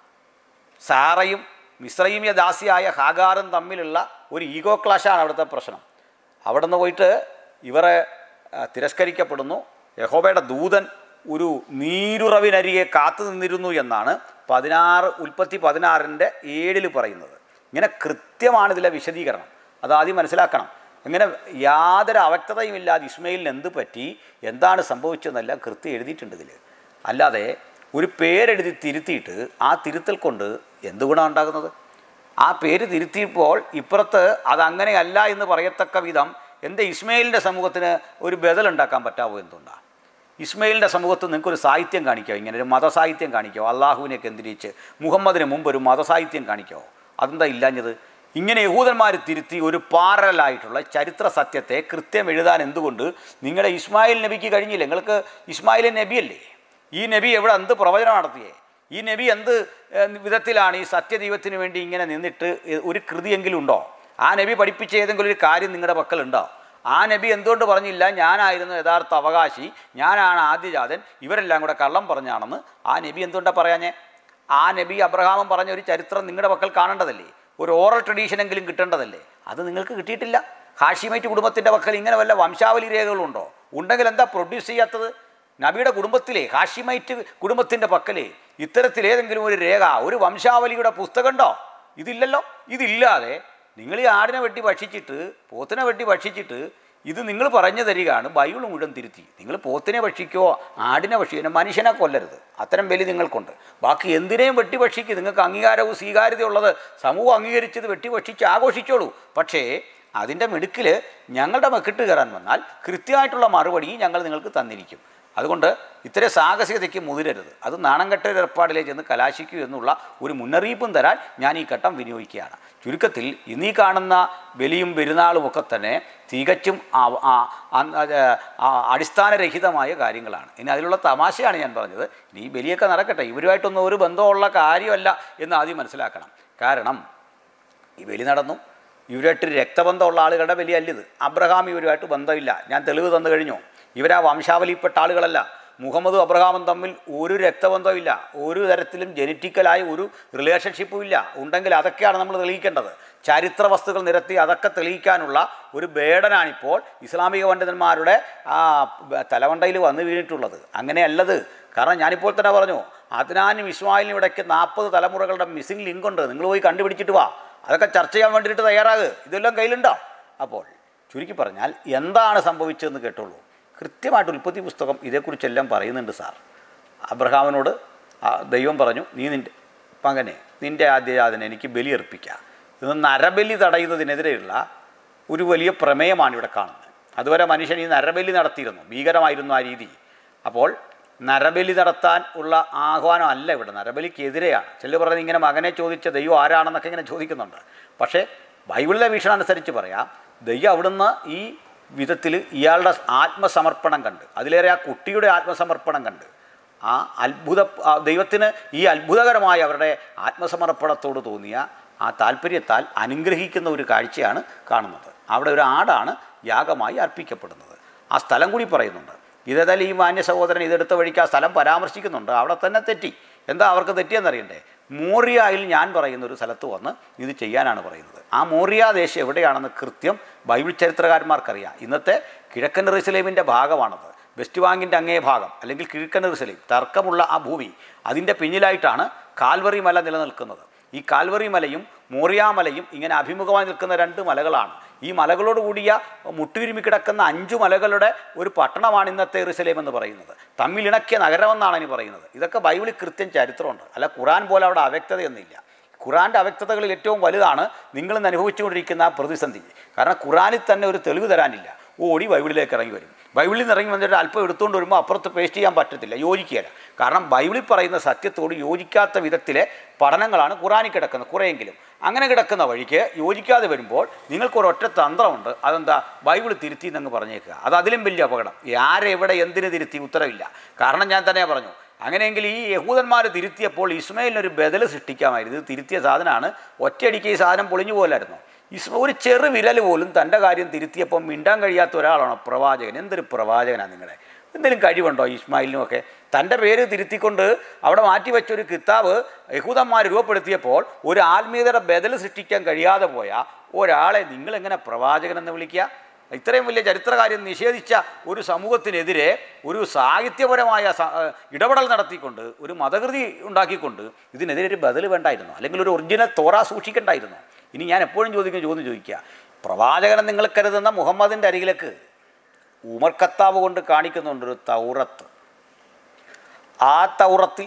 സാറയും മിശ്രൈമിയ ദാസിയായ ഹാഗാറും തമ്മിലുള്ള ഒരു ഈഗോ ക്ലാഷാണ് അവിടുത്തെ പ്രശ്നം അവിടെ നിന്ന് പോയിട്ട് ഇവരെ ആ, തിരസ്കരിക്കപ്പെടുന്നു യഹോബയുടെ ദൂതൻ ഒരു നീരുറവിനരികെ കാത്തു നിന്നിരുന്നു എന്നാണ് പതിനാറ് ഉൽപ്പത്തി പതിനാറിൻ്റെ ഏഴിൽ പറയുന്നത് ഇങ്ങനെ കൃത്യമാണ് ഇതിലെ വിശദീകരണം അത് ആദ്യം മനസ്സിലാക്കണം ഇങ്ങനെ യാതൊരു അവ്യക്തതയും ഇല്ലാതെ ഇസ്മയിലിന് എന്ത് പറ്റി എന്താണ് സംഭവിച്ചതെന്നെല്ലാം കൃത്യം എഴുതിയിട്ടുണ്ട് ഇതിൽ അല്ലാതെ ഒരു പേരെഴുതി തിരുത്തിയിട്ട് ആ തിരുത്തൽ കൊണ്ട് എന്ത് ഗുണം ഉണ്ടാകുന്നത് ആ പേര് തിരുത്തിയപ്പോൾ ഇപ്പുറത്ത് അതങ്ങനെയല്ല എന്ന് പറയത്തക്ക വിധം എൻ്റെ ഇസ്മയിലിൻ്റെ സമൂഹത്തിന് ഒരു ബദലുണ്ടാക്കാൻ പറ്റാവോ എന്തുകൊണ്ടാണ് ഇസ്മയിലിൻ്റെ സമൂഹത്ത് നിങ്ങൾക്കൊരു സാഹിത്യം കാണിക്കാമോ ഇങ്ങനെ ഒരു മതസാഹിത്യം കാണിക്കാമോ അള്ളാഹുവിനെ കേന്ദ്രീകരിച്ച് മുഹമ്മദിന് മുമ്പ് ഒരു മതസാഹിത്യം കാണിക്കാമോ അതെന്താ ഇല്ലാഞ്ഞത് ഇങ്ങനെ യഹൂദന്മാർ തിരുത്തി ഒരു പാരലായിട്ടുള്ള ചരിത്ര സത്യത്തെ കൃത്യം എഴുതാൻ എന്തുകൊണ്ട് നിങ്ങളുടെ ഇസ്മായിൽ നബിക്ക് കഴിഞ്ഞില്ല നിങ്ങൾക്ക് ഇസ്മായിൽ നബിയല്ലേ ഈ നബി എവിടെ എന്ത് പ്രവചനം നടത്തിയേ ഈ നബി എന്ത് ഏഹ്, വിധത്തിലാണ് ഈ സത്യദൈവത്തിന് വേണ്ടി ഇങ്ങനെ നിന്നിട്ട് എ- ഒരു കൃതിയെങ്കിലും ഉണ്ടോ ആ നബി പഠിപ്പിച്ച ഏതെങ്കിലും ഒരു കാര്യം നിങ്ങളുടെ പക്കലുണ്ടോ ആ നബി എന്തുകൊണ്ട് പറഞ്ഞില്ല ഞാനായിരുന്നു യഥാർത്ഥ അവകാശി ഞാനാണ് ആദ്യജാതൻ ഇവരെല്ലാം കൂടെ കള്ളം പറഞ്ഞാണെന്ന് ആ നബി എന്തുകൊണ്ടാണ് പറയാഞ്ഞേ ആ നബി അബ്രഹാമൻ പറഞ്ഞ ഒരു ചരിത്രം നിങ്ങളുടെ പക്കൽ കാണേണ്ടതല്ലേ ഒരു ഓറൽ ട്രഡീഷനെങ്കിലും കിട്ടേണ്ടതല്ലേ അത് നിങ്ങൾക്ക് കിട്ടിയിട്ടില്ല ഹാഷിമൈറ്റ് കുടുംബത്തിൻ്റെ പക്കൽ ഇങ്ങനെ വല്ല വംശാവലി രേഖകളുണ്ടോ ഉണ്ടെങ്കിൽ എന്താ പ്രൊഡ്യൂസ് ചെയ്യാത്തത് നബിയുടെ കുടുംബത്തിലെ ഹാഷിമൈറ്റ് കുടുംബത്തിൻ്റെ പക്കലേ ഇത്തരത്തിലേതെങ്കിലും ഒരു രേഖ ഒരു വംശാവലിയുടെ പുസ്തകമുണ്ടോ ഇതില്ലല്ലോ ഇതില്ലാതെ നിങ്ങൾ ഈ ആടിനെ വെട്ടി ഭക്ഷിച്ചിട്ട് പോത്തിനെ വെട്ടി ഭക്ഷിച്ചിട്ട് ഇത് നിങ്ങൾ പറഞ്ഞു തരികയാണ് ബൈബിൾ മുഴുവൻ തിരുത്തി നിങ്ങൾ പോത്തിനെ ഭക്ഷിക്കോ ആടിനെ ഭക്ഷിക്കോ മനുഷ്യനെ കൊല്ലരുത് അത്തരം ബലി നിങ്ങൾക്കുണ്ട് ബാക്കി എന്തിനേയും വെട്ടി ഭക്ഷിക്കുക നിങ്ങൾക്ക് അംഗീകാരവും സ്വീകാര്യതയുള്ളത് സമൂഹം അംഗീകരിച്ചത് വെട്ടി ഭക്ഷിച്ച് ആഘോഷിച്ചോളൂ പക്ഷേ അതിൻ്റെ മിടുക്കിൽ ഞങ്ങളുടെ മെക്കിട്ട് കയറാൻ വന്നാൽ കൃത്യമായിട്ടുള്ള മറുപടി ഞങ്ങൾ നിങ്ങൾക്ക് തന്നിരിക്കും അതുകൊണ്ട് ഇത്തരം സാഹസികതയ്ക്ക് മുതിരരുത് അത് നാണം കെട്ട ഒരു ഏർപ്പാടിലേക്ക് ചെന്ന് കലാശിക്കൂ എന്നുള്ള ഒരു മുന്നറിയിപ്പും തരാൻ ഞാൻ ഈ ഘട്ടം വിനിയോഗിക്കുകയാണ് ചുരുക്കത്തിൽ ഇന്നീ കാണുന്ന ബലിയും പെരുന്നാളും ഒക്കെ തന്നെ തികച്ചും ആ- ആ- അ- അത് ആ- അടിസ്ഥാനരഹിതമായ കാര്യങ്ങളാണ് ഇനി അതിലുള്ള തമാശയാണ് ഞാൻ പറഞ്ഞത് ഇനി ഈ ബലിയൊക്കെ നടക്കട്ടെ ഇവരുമായിട്ടൊന്നും ഒരു ബന്ധമുള്ള കാര്യമല്ല എന്ന് ആദ്യം മനസ്സിലാക്കണം കാരണം ഈ ബലി നടന്നു ഇവരുമായിട്ട് രക്തബന്ധമുള്ള ആളുകളുടെ ബലിയല്ലിത് അബ്രഹാം ഇവരുമായിട്ട് ബന്ധമില്ല ഞാൻ തെളിവ് തന്നു കഴിഞ്ഞു ഇവരാ വംശാവലിപ്പെട്ട ആളുകളല്ല മുഹമ്മദും അബ്രഹാമും തമ്മിൽ ഒരു രക്തബന്ധവും ഇല്ല ഒരു തരത്തിലും ജനറ്റിക്കലായ ഒരു റിലേഷൻഷിപ്പും ഇല്ല ഉണ്ടെങ്കിൽ അതൊക്കെയാണ് നമ്മൾ തെളിയിക്കേണ്ടത് ചരിത്ര വസ്തുക്കൾ നിരത്തി അതൊക്കെ തെളിയിക്കാനുള്ള ഒരു ബേഡനാണിപ്പോൾ ഇസ്ലാമിക പണ്ഡിതന്മാരുടെ ആ തലവണ്ടയിൽ വന്നു വീണിട്ടുള്ളത് അങ്ങനെയല്ലത് കാരണം ഞാനിപ്പോൾ തന്നെ പറഞ്ഞു അതിനാനും ഇസ്മായിലിനും ഇടയ്ക്ക് നാൽപ്പത് തലമുറകളുടെ മിസ്സിംഗ് ലിങ്ക് ഉണ്ട് നിങ്ങൾ പോയി കണ്ടുപിടിച്ചിട്ട് വാ അതൊക്കെ ചർച്ച ചെയ്യാൻ വേണ്ടിയിട്ട് തയ്യാറാകുക ഇതെല്ലാം കയ്യിലുണ്ടോ അപ്പോൾ ചുരുക്കി പറഞ്ഞാൽ എന്താണ് സംഭവിച്ചതെന്ന് കേട്ടുള്ളൂ കൃത്യമായിട്ട് ഉൽപ്പത്തി പുസ്തകം ഇതേക്കുറിച്ചെല്ലാം പറയുന്നുണ്ട് സാർ അബ്രഹാമിനോട് ആ ദൈവം പറഞ്ഞു നീ നിൻ്റെ മകനെ നിൻ്റെ ആദ്യജാതനെ എനിക്ക് ബലിയർപ്പിക്കുക ഇത് നരബലി തടയുന്നതിനെതിരെയുള്ള ഒരു വലിയ പ്രമേയമാണ് ഇവിടെ കാണുന്നത് അതുവരെ മനുഷ്യൻ ഈ നരബലി നടത്തിയിരുന്നു ഭീകരമായിരുന്നു ആ രീതി അപ്പോൾ നരബലി നടത്താൻ ഉള്ള ആഹ്വാനം അല്ല ഇവിടെ നരബലിക്കെതിരെയാണ് ചിലർ പറയുന്നത് ഇങ്ങനെ മകനെ ചോദിച്ച ദൈവം ആരാണെന്നൊക്കെ ഇങ്ങനെ ചോദിക്കുന്നുണ്ട് പക്ഷേ ബൈബിളിലെ വീക്ഷണം അനുസരിച്ച് പറയാം ദൈവം അവിടുന്ന് ഈ വിധത്തിൽ ഇയാളുടെ ആത്മസമർപ്പണം കണ്ട് അതിലേറെ ആ കുട്ടിയുടെ ആത്മസമർപ്പണം കണ്ട് ആ അത്ഭുത ആ ദൈവത്തിന് ഈ അത്ഭുതകരമായ അവരുടെ ആത്മസമർപ്പണത്തോട് തോന്നിയ ആ താല്പര്യത്താൽ അനുഗ്രഹിക്കുന്ന ഒരു കാഴ്ചയാണ് കാണുന്നത് അവിടെ ഒരു ആടാണ് യാഗമായി അർപ്പിക്കപ്പെടുന്നത് ആ സ്ഥലം കൂടി പറയുന്നുണ്ട് ഇതേതായാലും ഈ മാന്യ സഹോദരൻ ഇതെടുത്ത വഴിക്ക് ആ സ്ഥലം പരാമർശിക്കുന്നുണ്ട് അവിടെ തന്നെ തെറ്റി എന്താ അവർക്ക് തെറ്റിയെന്നറിയണ്ടേ മോറിയയിൽ ഞാൻ പറയുന്ന ഒരു സ്ഥലത്ത് വന്ന് ഇത് ചെയ്യാനാണ് പറയുന്നത് ആ മോറിയ ദേശം എവിടെയാണെന്ന് കൃത്യം ബൈബിൾ ചരിത്രകാരന്മാർക്കറിയാം ഇന്നത്തെ കിഴക്കൻ റിസലേമിൻ്റെ ഭാഗമാണത് വെസ്റ്റ് ബാങ്കിൻ്റെ അങ്ങേ ഭാഗം അല്ലെങ്കിൽ കിഴക്കൻ റിസലേം തർക്കമുള്ള ആ ഭൂമി അതിൻ്റെ പിന്നിലായിട്ടാണ് കാൽവറി മല നിലനിൽക്കുന്നത് ഈ കാൽവറി മലയും മോറിയ മലയും ഇങ്ങനെ അഭിമുഖമായി നിൽക്കുന്ന രണ്ട് മലകളാണ് ഈ മലകളോട് കൂടിയ മുട്ടുരുമി കിടക്കുന്ന അഞ്ചു മലകളുടെ ഒരു പട്ടണമാണ് ഇന്നത്തെ എറുസലേം എന്ന് പറയുന്നത് തമ്മിലിണക്കിയ നഗരമെന്നാണ് ഇനി പറയുന്നത് ഇതൊക്കെ ബൈബിളിൽ കൃത്യം ചരിത്രമുണ്ട് അല്ല ഖുറാൻ പോലെ അവിടെ അവ്യക്തതയൊന്നുമില്ല ഖുറാൻ്റെ അവ്യക്തതകളിൽ ഏറ്റവും വലുതാണ് നിങ്ങളിന്ന് അനുഭവിച്ചുകൊണ്ടിരിക്കുന്ന ആ പ്രതിസന്ധി കാരണം ഖുറാനിൽ തന്നെ ഒരു തെളിവ് തരാനില്ല ഓടി ബൈബിളിലേക്ക് ഇറങ്ങി വരും ബൈബിളിൽ നിന്ന് ഇറങ്ങി വന്നിട്ട് അല്പം എടുത്തുകൊണ്ട് വരുമ്പോൾ അപ്പുറത്ത് പേസ്റ്റ് ചെയ്യാൻ പറ്റത്തില്ല യോജിക്കുകയില്ല കാരണം ബൈബിളിൽ പറയുന്ന സത്യത്തോട് യോജിക്കാത്ത വിധത്തിലെ പഠനങ്ങളാണ് ഖുറാനിൽ കിടക്കുന്നത് കുറേയെങ്കിലും അങ്ങനെ കിടക്കുന്ന വഴിക്ക് യോജിക്കാതെ വരുമ്പോൾ നിങ്ങൾക്ക് ഒരൊറ്റ തന്ത്രമുണ്ട് അതെന്താ ബൈബിൾ തിരുത്തി എന്നങ്ങ് പറഞ്ഞേക്കുക അത് അതിലും വലിയ അപകടം ആരെവിടെ എന്തിന് തിരുത്തി ഉത്തരവില്ല കാരണം ഞാൻ തന്നെ പറഞ്ഞു അങ്ങനെയെങ്കിൽ ഈ യഹൂദന്മാർ തിരുത്തിയപ്പോൾ ഇസ്മയിലിനൊരു ബദൽ സൃഷ്ടിക്കാമായിരുന്നു ഇത് തിരുത്തിയ സാധനമാണ് ഒറ്റയടിക്ക് ഈ സാധനം പൊളിഞ്ഞു പോലായിരുന്നു ഇസ്മ ഒരു ചെറു വിരൽ പോലും തൻ്റെ കാര്യം തിരുത്തിയപ്പോൾ മിണ്ടാൻ കഴിയാത്ത ഒരാളാണ് പ്രവാചകൻ എന്തൊരു പ്രവാചകനാണ് നിങ്ങളെ എന്തെങ്കിലും കഴിവുണ്ടോ ഇസ്മായിലിനുമൊക്കെ തൻ്റെ പേര് തിരുത്തിക്കൊണ്ട് അവിടെ മാറ്റിവെച്ചൊരു കിതാബ് യഹൂദന്മാർ രൂപപ്പെടുത്തിയപ്പോൾ ഒരു ആത്മീയതയുടെ ബദൽ സൃഷ്ടിക്കാൻ കഴിയാതെ പോയ ഒരാളെ നിങ്ങളെങ്ങനെ പ്രവാചകനെന്ന് വിളിക്കുക ഇത്രയും വലിയ ചരിത്രകാര്യം നിഷേധിച്ച ഒരു സമൂഹത്തിനെതിരെ ഒരു സാഹിത്യപരമായ സ- ഏഹ് ഇടപെടൽ നടത്തിക്കൊണ്ട് ഒരു മതകൃതി ഉണ്ടാക്കിക്കൊണ്ട് ഇതിനെതിരെ ഒരു ബദൽ വേണ്ടായിരുന്നു അല്ലെങ്കിൽ ഒരു ഒറിജിനൽ തോറ സൂക്ഷിക്കണ്ടായിരുന്നു ഇനി ഞാൻ എപ്പോഴും ചോദിക്കുന്ന ചോദ്യം ചോദിക്കുക പ്രവാചകനെ നിങ്ങൾ കരുതുന്ന മുഹമ്മദിൻ്റെ അരികിലേക്ക് ഉമർ കത്താവ് കൊണ്ട് കാണിക്കുന്നുണ്ട് ഒരു തൗറത്ത് ആ തൗറത്തിൽ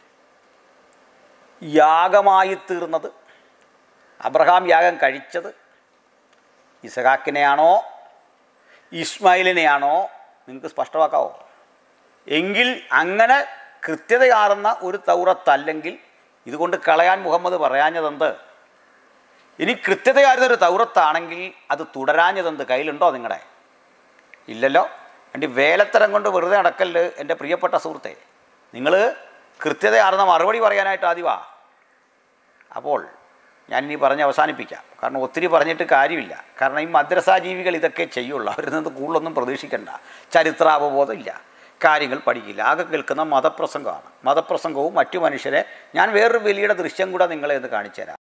യാഗമായി തീർന്നത് അബ്രഹാം യാഗം കഴിച്ചത് ഇസഹാക്കിനെയാണോ ഇസ്മായിലിനെയാണോ നിങ്ങൾക്ക് സ്പഷ്ടമാക്കാവോ എങ്കിൽ അങ്ങനെ കൃത്യതയാർന്ന ഒരു തൗറത്തല്ലെങ്കിൽ ഇതുകൊണ്ട് കളയാൻ മുഹമ്മദ് പറയാഞ്ഞതെന്ത് ഇനി കൃത്യതയായിരുന്ന ഒരു തൗറത്താണെങ്കിൽ അത് തുടരാഞ്ഞതെന്ത് കയ്യിലുണ്ടോ നിങ്ങളുടെ ഇല്ലല്ലോ എൻ്റെ വേലത്തരം കൊണ്ട് വെറുതെ നടക്കല്ല് എൻ്റെ പ്രിയപ്പെട്ട സുഹൃത്തെ നിങ്ങൾ കൃത്യതയാർന്ന മറുപടി പറയാനായിട്ട് ആദ്യവാ അപ്പോൾ ഞാൻ ഇനി പറഞ്ഞ് അവസാനിപ്പിക്കാം കാരണം ഒത്തിരി പറഞ്ഞിട്ട് കാര്യമില്ല കാരണം ഈ മദ്രസാ ജീവികൾ ഇതൊക്കെ ചെയ്യുള്ളൂ അവരിൽ നിന്ന് കൂടുതലൊന്നും പ്രതീക്ഷിക്കണ്ട ചരിത്രാവബോധം ഇല്ല കാര്യങ്ങൾ പഠിക്കില്ല ആകെ കേൾക്കുന്ന മതപ്രസംഗമാണ് മതപ്രസംഗവും മറ്റു മനുഷ്യരെ ഞാൻ വേറൊരു വലിയുടെ ദൃശ്യം കൂടെ നിങ്ങളെ ഒന്ന് കാണിച്ചു തരാം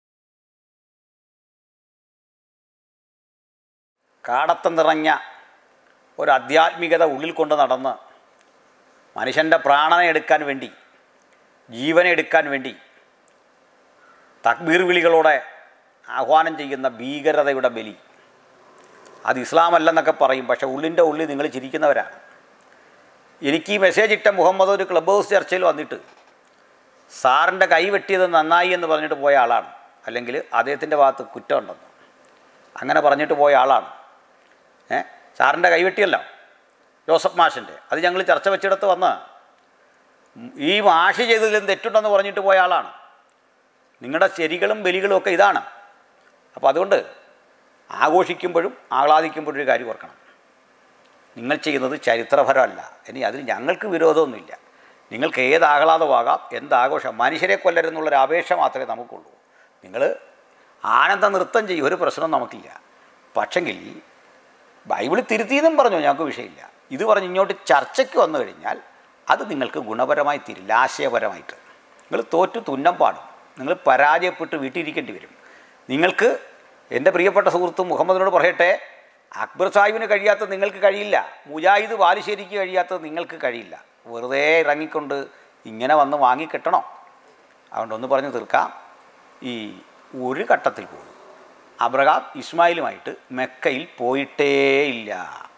കാടത്തം നിറഞ്ഞ ഒരു ആധ്യാത്മികത ഉള്ളിൽ കൊണ്ട് നടന്ന് മനുഷ്യൻ്റെ പ്രാണനെ എടുക്കാൻ വേണ്ടി ജീവനെ എടുക്കാൻ വേണ്ടി തക്ബീർ വിളികളോടെ ആഹ്വാനം ചെയ്യുന്ന ഭീകരതയുടെ ബലി അത് ഇസ്ലാം അല്ലെന്നൊക്കെ പറയും പക്ഷേ ഉള്ളിൻ്റെ ഉള്ളിൽ നിങ്ങൾ ചിരിക്കുന്നവരാണ് എനിക്ക് ഈ മെസ്സേജ് ഇട്ട മുഹമ്മദ് ഒരു ക്ലബ് ഹൗസ് ചർച്ചയിൽ വന്നിട്ട് സാറിൻ്റെ കൈ വെട്ടിയത് നന്നായി എന്ന് പറഞ്ഞിട്ട് പോയ ആളാണ് അല്ലെങ്കിൽ അദ്ദേഹത്തിൻ്റെ ഭാഗത്ത് കുറ്റമുണ്ടെന്ന് അങ്ങനെ പറഞ്ഞിട്ട് പോയ ആളാണ് ഏ സാറിൻ്റെ കൈവെട്ടിയല്ലോ ജോസഫ് മാഷിൻ്റെ അത് ഞങ്ങൾ ചർച്ച വെച്ചിടത്ത് വന്ന് ഈ മാഷ് ചെയ്തതിലും തെറ്റുണ്ടെന്ന് പറഞ്ഞിട്ട് പോയ ആളാണ് നിങ്ങളുടെ ശരികളും ബലികളും ഒക്കെ ഇതാണ് അപ്പോൾ അതുകൊണ്ട് ആഘോഷിക്കുമ്പോഴും ആഹ്ലാദിക്കുമ്പോഴും ഒരു കാര്യം ഓർക്കണം നിങ്ങൾ ചെയ്യുന്നത് ചരിത്രപരമല്ല ഇനി അതിന് ഞങ്ങൾക്ക് വിരോധമൊന്നുമില്ല നിങ്ങൾക്ക് ഏത് ആഹ്ലാദമാകാം എന്ത് ആഘോഷം മനുഷ്യരെ കൊല്ലരുന്നുള്ളൊരു അപേക്ഷ മാത്രമേ നമുക്കുള്ളൂ നിങ്ങൾ ആനന്ദ നൃത്തം ചെയ്യും ഒരു പ്രശ്നവും നമുക്കില്ല പക്ഷെങ്കിൽ ബൈബിൾ തിരുത്തിയെന്നും പറഞ്ഞു ഞങ്ങൾക്ക് വിഷയമില്ല ഇത് പറഞ്ഞ് ഇങ്ങോട്ട് ചർച്ചയ്ക്ക് വന്നു കഴിഞ്ഞാൽ അത് നിങ്ങൾക്ക് ഗുണപരമായി തീരില്ല ആശയപരമായിട്ട് നിങ്ങൾ തോറ്റു തുന്നം പാടും നിങ്ങൾ പരാജയപ്പെട്ട് വീട്ടിലിരിക്കേണ്ടി വരും നിങ്ങൾക്ക് എൻ്റെ പ്രിയപ്പെട്ട സുഹൃത്ത് മുഹമ്മദിനോട് പറയട്ടെ അക്ബർ സാഹിബിന് കഴിയാത്തത് നിങ്ങൾക്ക് കഴിയില്ല മുജാഹിദ് ബാലുശ്ശേരിക്ക് കഴിയാത്തത് നിങ്ങൾക്ക് കഴിയില്ല വെറുതെ ഇറങ്ങിക്കൊണ്ട് ഇങ്ങനെ വന്ന് വാങ്ങിക്കെട്ടണോ അതുകൊണ്ട് ഒന്ന് പറഞ്ഞു തീർക്കാം ഈ ഒരു ഘട്ടത്തിൽ പോലും അബ്രഹാം ഇസ്മായിലുമായിട്ട് മെക്കയിൽ പോയിട്ടേയില്ല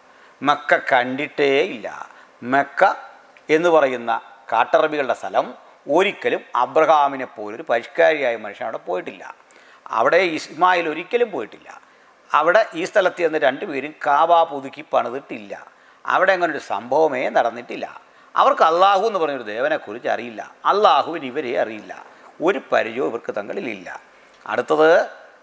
മക്ക കണ്ടിട്ടേ ഇല്ല മെക്ക എന്ന് പറയുന്ന കാട്ടറബികളുടെ സ്ഥലം ഒരിക്കലും അബ്രഹാമിനെ പോലൊരു പരിഷ്കാരിയായ മനുഷ്യൻ അവിടെ പോയിട്ടില്ല അവിടെ ഇസ്മായിൽ ഒരിക്കലും പോയിട്ടില്ല അവിടെ ഈ സ്ഥലത്ത് ചെന്ന് രണ്ടുപേരും കാബ പുതുക്കി പണിതിട്ടില്ല അവിടെ അങ്ങനെ ഒരു സംഭവമേ നടന്നിട്ടില്ല അവർക്ക് അള്ളാഹു എന്ന് പറഞ്ഞൊരു ദേവനെക്കുറിച്ച് അറിയില്ല അള്ളാഹുവിന് ഇവരെ അറിയില്ല ഒരു പരിചയവും ഇവർക്ക് തങ്ങളിലില്ല അടുത്തത്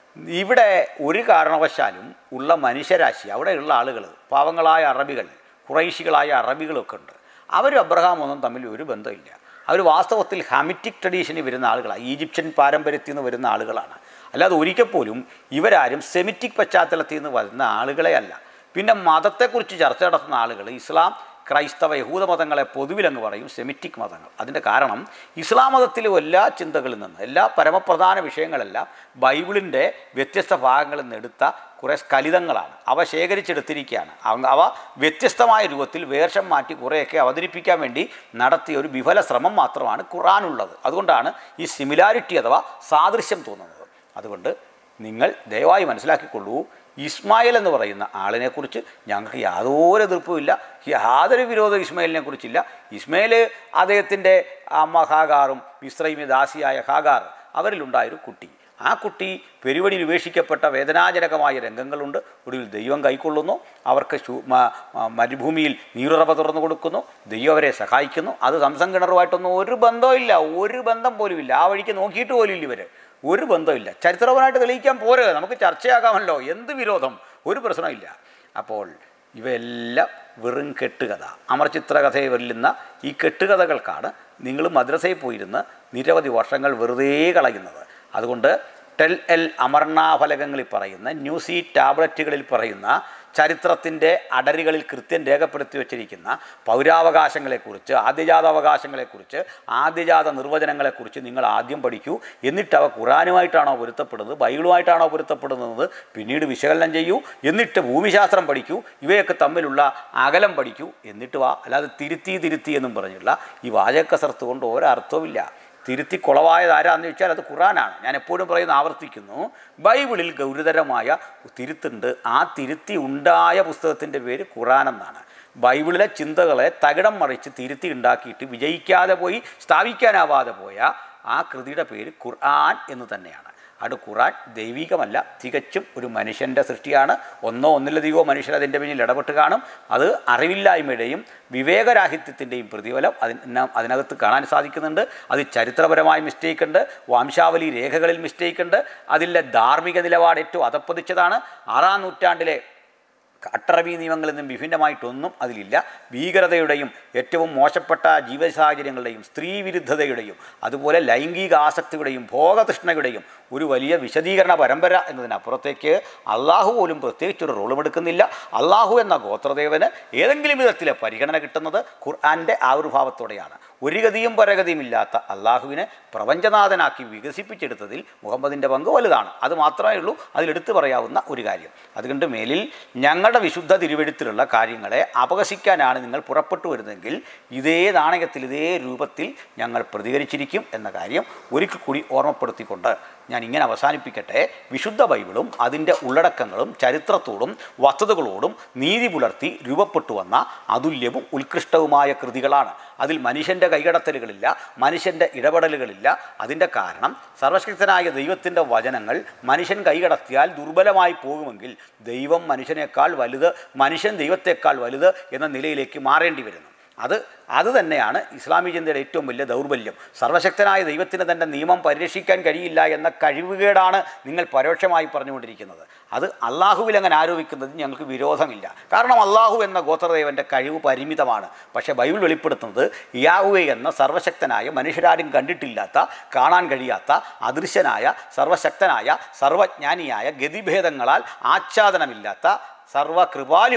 ഇവിടെ ഒരു കാരണവശാലും ഉള്ള മനുഷ്യരാശി അവിടെയുള്ള ആളുകൾ പാവങ്ങളായ അറബികൾ കുറൈശികളായ അറബികളൊക്കെ ഉണ്ട് അവരും അബ്രഹാമൊന്നും തമ്മിൽ ഒരു ബന്ധമില്ല അവർ വാസ്തവത്തിൽ ഹാമിറ്റിക് ട്രഡീഷനിൽ വരുന്ന ആളുകളാണ് ഈജിപ്ഷ്യൻ പാരമ്പര്യത്തിൽ നിന്ന് വരുന്ന ആളുകളാണ് അല്ലാതെ ഒരിക്കൽ പോലും ഇവരാരും സെമിറ്റിക് പശ്ചാത്തലത്തിൽ നിന്ന് വരുന്ന ആളുകളെ അല്ല പിന്നെ മതത്തെക്കുറിച്ച് ചർച്ച നടത്തുന്ന ആളുകൾ ഇസ്ലാം ക്രൈസ്തവ യഹൂദ മതങ്ങളെ പൊതുവിലങ്ങ് പറയും സെമിറ്റിക് മതങ്ങൾ അതിൻ്റെ കാരണം ഇസ്ലാം മതത്തിലെ എല്ലാ ചിന്തകളിൽ നിന്ന് എല്ലാ പരമപ്രധാന വിഷയങ്ങളെല്ലാം ബൈബിളിൻ്റെ വ്യത്യസ്ത ഭാഗങ്ങളിൽ നിന്ന് എടുത്ത കുറേ സ്കലിതങ്ങളാണ് അവ ശേഖരിച്ചെടുത്തിരിക്കുകയാണ് അവ- അവ വ്യത്യസ്തമായ രൂപത്തിൽ വേഷം മാറ്റി കുറേയൊക്കെ അവതരിപ്പിക്കാൻ വേണ്ടി നടത്തിയ ഒരു വിഫല ശ്രമം മാത്രമാണ് ഖുറാനുള്ളത് അതുകൊണ്ടാണ് ഈ സിമിലാരിറ്റി അഥവാ സാദൃശ്യം തോന്നുന്നത് അതുകൊണ്ട് നിങ്ങൾ ദയവായി മനസ്സിലാക്കിക്കൊള്ളൂ ഇസ്മായിൽ എന്ന് പറയുന്ന ആളിനെക്കുറിച്ച് ഞങ്ങൾക്ക് യാതൊരു എതിർപ്പുമില്ല യാതൊരു വിരോധം ഇസ്മായിലിനെ കുറിച്ചില്ല ഇസ്മായിൽ അദ്ദേഹത്തിൻ്റെ അമ്മ ഹാഗാറും മിശ്രൈമി ദാസിയായ ഹാഗാർ അവരിലുണ്ടായൊരു കുട്ടി ആ കുട്ടി പെരുവടിയിൽ ഉപേക്ഷിക്കപ്പെട്ട വേദനാജനകമായ രംഗങ്ങളുണ്ട് ഒടുവിൽ ദൈവം കൈക്കൊള്ളുന്നു അവർക്ക് ശു- മ- മ- മരുഭൂമിയിൽ നീറുറവ തുറന്നു കൊടുക്കുന്നു ദൈവം അവരെ സഹായിക്കുന്നു അത് സംസം കിണറുമായിട്ടൊന്നും ഒരു ബന്ധമില്ല ഒരു ബന്ധം പോലും ഇല്ല ആ വഴിക്ക് നോക്കിയിട്ട് പോലും ഇല്ല ഇവർ ഒരു ബന്ധമില്ല ചരിത്രപരമായിട്ട് തെളിയിക്കാൻ പോരെ നമുക്ക് ചർച്ചയാകാമല്ലോ എന്ത് വിരോധം ഒരു പ്രശ്നമില്ല അപ്പോൾ ഇവയെല്ലാം വെറും കെട്ടുകഥ അമർചിത്ര കഥയെ വെല്ലുന്ന ഈ കെട്ടുകഥകൾക്കാണ് നിങ്ങൾ മദ്രസയിൽ പോയിരുന്ന് നിരവധി വർഷങ്ങൾ വെറുതെ കളയുന്നത് അതുകൊണ്ട് ടെൽ എൽ അമർണാഫലകങ്ങളിൽ പറയുന്ന ന്യൂസി ടാബ്ലറ്റുകളിൽ പറയുന്ന ചരിത്രത്തിൻ്റെ അടരുകളിൽ കൃത്യം രേഖപ്പെടുത്തി വച്ചിരിക്കുന്ന പൗരാവകാശങ്ങളെക്കുറിച്ച് ആദ്യജാതാവകാശങ്ങളെക്കുറിച്ച് ആദ്യജാത നിർവചനങ്ങളെക്കുറിച്ച് നിങ്ങൾ ആദ്യം പഠിക്കൂ എന്നിട്ട് അവ ഖുറാനുമായിട്ടാണോ പൊരുത്തപ്പെടുന്നത് ബൈബിളുമായിട്ടാണോ പൊരുത്തപ്പെടുന്നത് പിന്നീട് വിശകലനം ചെയ്യൂ എന്നിട്ട് ഭൂമിശാസ്ത്രം പഠിക്കൂ ഇവയൊക്കെ തമ്മിലുള്ള അകലം പഠിക്കൂ എന്നിട്ട് വാ അല്ലാതെ തിരുത്തി തിരുത്തി എന്നും പറഞ്ഞുള്ള ഈ വാചകസർത്ത് കൊണ്ട് ഒരർത്ഥവുമില്ല തിരുത്തി കുളവായത് ആരാന്ന് ചോദിച്ചാൽ അത് ഖുറാനാണ് ഞാൻ എപ്പോഴും പറയുന്ന ആവർത്തിക്കുന്നു ബൈബിളിൽ ഗൗരവതരമായ തിരുത്തുണ്ട് ആ തിരുത്തി ഉണ്ടായ പുസ്തകത്തിൻ്റെ പേര് ഖുറാൻ എന്നാണ് ബൈബിളിലെ ചിന്തകളെ തകിടം മറിച്ച് തിരുത്തി ഉണ്ടാക്കിയിട്ട് വിജയിക്കാതെ പോയി സ്ഥാപിക്കാനാവാതെ പോയ ആ കൃതിയുടെ പേര് ഖുർആൻ എന്ന് തന്നെയാണ് അത് ഖുറാൻ ദൈവികമല്ല തികച്ചും ഒരു മനുഷ്യൻ്റെ സൃഷ്ടിയാണ് ഒന്നോ ഒന്നിലധികമോ മനുഷ്യർ അതിൻ്റെ പിന്നിൽ ഇടപെട്ട് കാണും അത് അറിവില്ലായ്മയുടെയും വിവേകരാഹിത്യത്തിൻ്റെയും പ്രതിഫലം അതിന് അതിനകത്ത് കാണാൻ സാധിക്കുന്നുണ്ട് അത് ചരിത്രപരമായ മിസ്റ്റേക്ക് ഉണ്ട് വംശാവലി രേഖകളിൽ മിസ്റ്റേക്ക് ഉണ്ട് അതിലെ ധാർമ്മിക നിലപാട് ഏറ്റവും അതപ്പതിച്ചതാണ് ആറാം നൂറ്റാണ്ടിലെ അട്ടറബി നിയമങ്ങളിൽ നിന്നും വിഭിന്നമായിട്ടൊന്നും അതിലില്ല ഭീകരതയുടെയും ഏറ്റവും മോശപ്പെട്ട ജീവിത സാഹചര്യങ്ങളുടെയും സ്ത്രീ വിരുദ്ധതയുടെയും അതുപോലെ ലൈംഗിക ആസക്തിയുടെയും ഭോഗതൃഷ്ണയുടെയും ഒരു വലിയ വിശദീകരണ പരമ്പര എന്നതിനപ്പുറത്തേക്ക് അള്ളാഹു പോലും പ്രത്യേകിച്ചൊരു റോളും എടുക്കുന്നില്ല അള്ളാഹു എന്ന ഗോത്രദേവന് ഏതെങ്കിലും വിധത്തിലെ പരിഗണന കിട്ടുന്നത് ഖുർആൻ്റെ ആവിർഭാവത്തോടെയാണ് ഒരു ഗതിയും പരഗതിയും ഇല്ലാത്ത അള്ളാഹുവിനെ പ്രപഞ്ചനാഥനാക്കി വികസിപ്പിച്ചെടുത്തതിൽ മുഹമ്മദിൻ്റെ പങ്ക് വലുതാണ് അത് മാത്രമേ ഉള്ളൂ അതിലെടുത്തു പറയാവുന്ന ഒരു കാര്യം അതുകൊണ്ട് മേലിൽ ഞങ്ങളുടെ വിശുദ്ധ തിരുവെഴുത്തിലുള്ള കാര്യങ്ങളെ അപകസിക്കാനാണ് നിങ്ങൾ പുറപ്പെട്ടു വരുന്നതെങ്കിൽ ഇതേ നാണയത്തിൽ ഇതേ രൂപത്തിൽ ഞങ്ങൾ പ്രതികരിച്ചിരിക്കും എന്ന കാര്യം ഒരിക്കൽ കൂടി ഓർമ്മപ്പെടുത്തിക്കൊണ്ട് ഞാൻ ഇങ്ങനെ അവസാനിപ്പിക്കട്ടെ വിശുദ്ധ ബൈബിളും അതിൻ്റെ ഉള്ളടക്കങ്ങളും ചരിത്രത്തോടും വസ്തുതകളോടും നീതി പുലർത്തി രൂപപ്പെട്ടു വന്ന അതുല്യവും ഉത്കൃഷ്ടവുമായ കൃതികളാണ് അതിൽ മനുഷ്യൻ്റെ കൈകടത്തലുകളില്ല മനുഷ്യൻ്റെ ഇടപെടലുകളില്ല അതിൻ്റെ കാരണം സർവശക്തനായ ദൈവത്തിൻ്റെ വചനങ്ങൾ മനുഷ്യൻ കൈകടത്തിയാൽ ദുർബലമായി പോകുമെങ്കിൽ ദൈവം മനുഷ്യനേക്കാൾ വലുത് മനുഷ്യൻ ദൈവത്തെക്കാൾ വലുത് എന്ന നിലയിലേക്ക് മാറേണ്ടി വരുന്നു അത് അത് തന്നെയാണ് ഇസ്ലാമിക ചിന്തയുടെ ഏറ്റവും വലിയ ദൗർബല്യം സർവശക്തനായ ദൈവത്തിന് തൻ്റെ നിയമം പരിരക്ഷിക്കാൻ കഴിയില്ല എന്ന കഴിവുകേടാണ് നിങ്ങൾ പരോക്ഷമായി പറഞ്ഞുകൊണ്ടിരിക്കുന്നത് അത് അള്ളാഹുവിൽ അങ്ങനെ ആരോപിക്കുന്നതിന് ഞങ്ങൾക്ക് വിരോധമില്ല കാരണം അള്ളാഹു എന്ന ഗോത്രദേവൻ്റെ കഴിവ് പരിമിതമാണ് പക്ഷേ ബൈബിൾ വെളിപ്പെടുത്തുന്നത് യാഹുവെ എന്ന സർവശക്തനായ മനുഷ്യരാരും കണ്ടിട്ടില്ലാത്ത കാണാൻ കഴിയാത്ത അദൃശ്യനായ സർവശക്തനായ സർവജ്ഞാനിയായ ഗതിഭേദങ്ങളാൽ ആച്ഛാദനമില്ലാത്ത സർവകൃപാലുവായ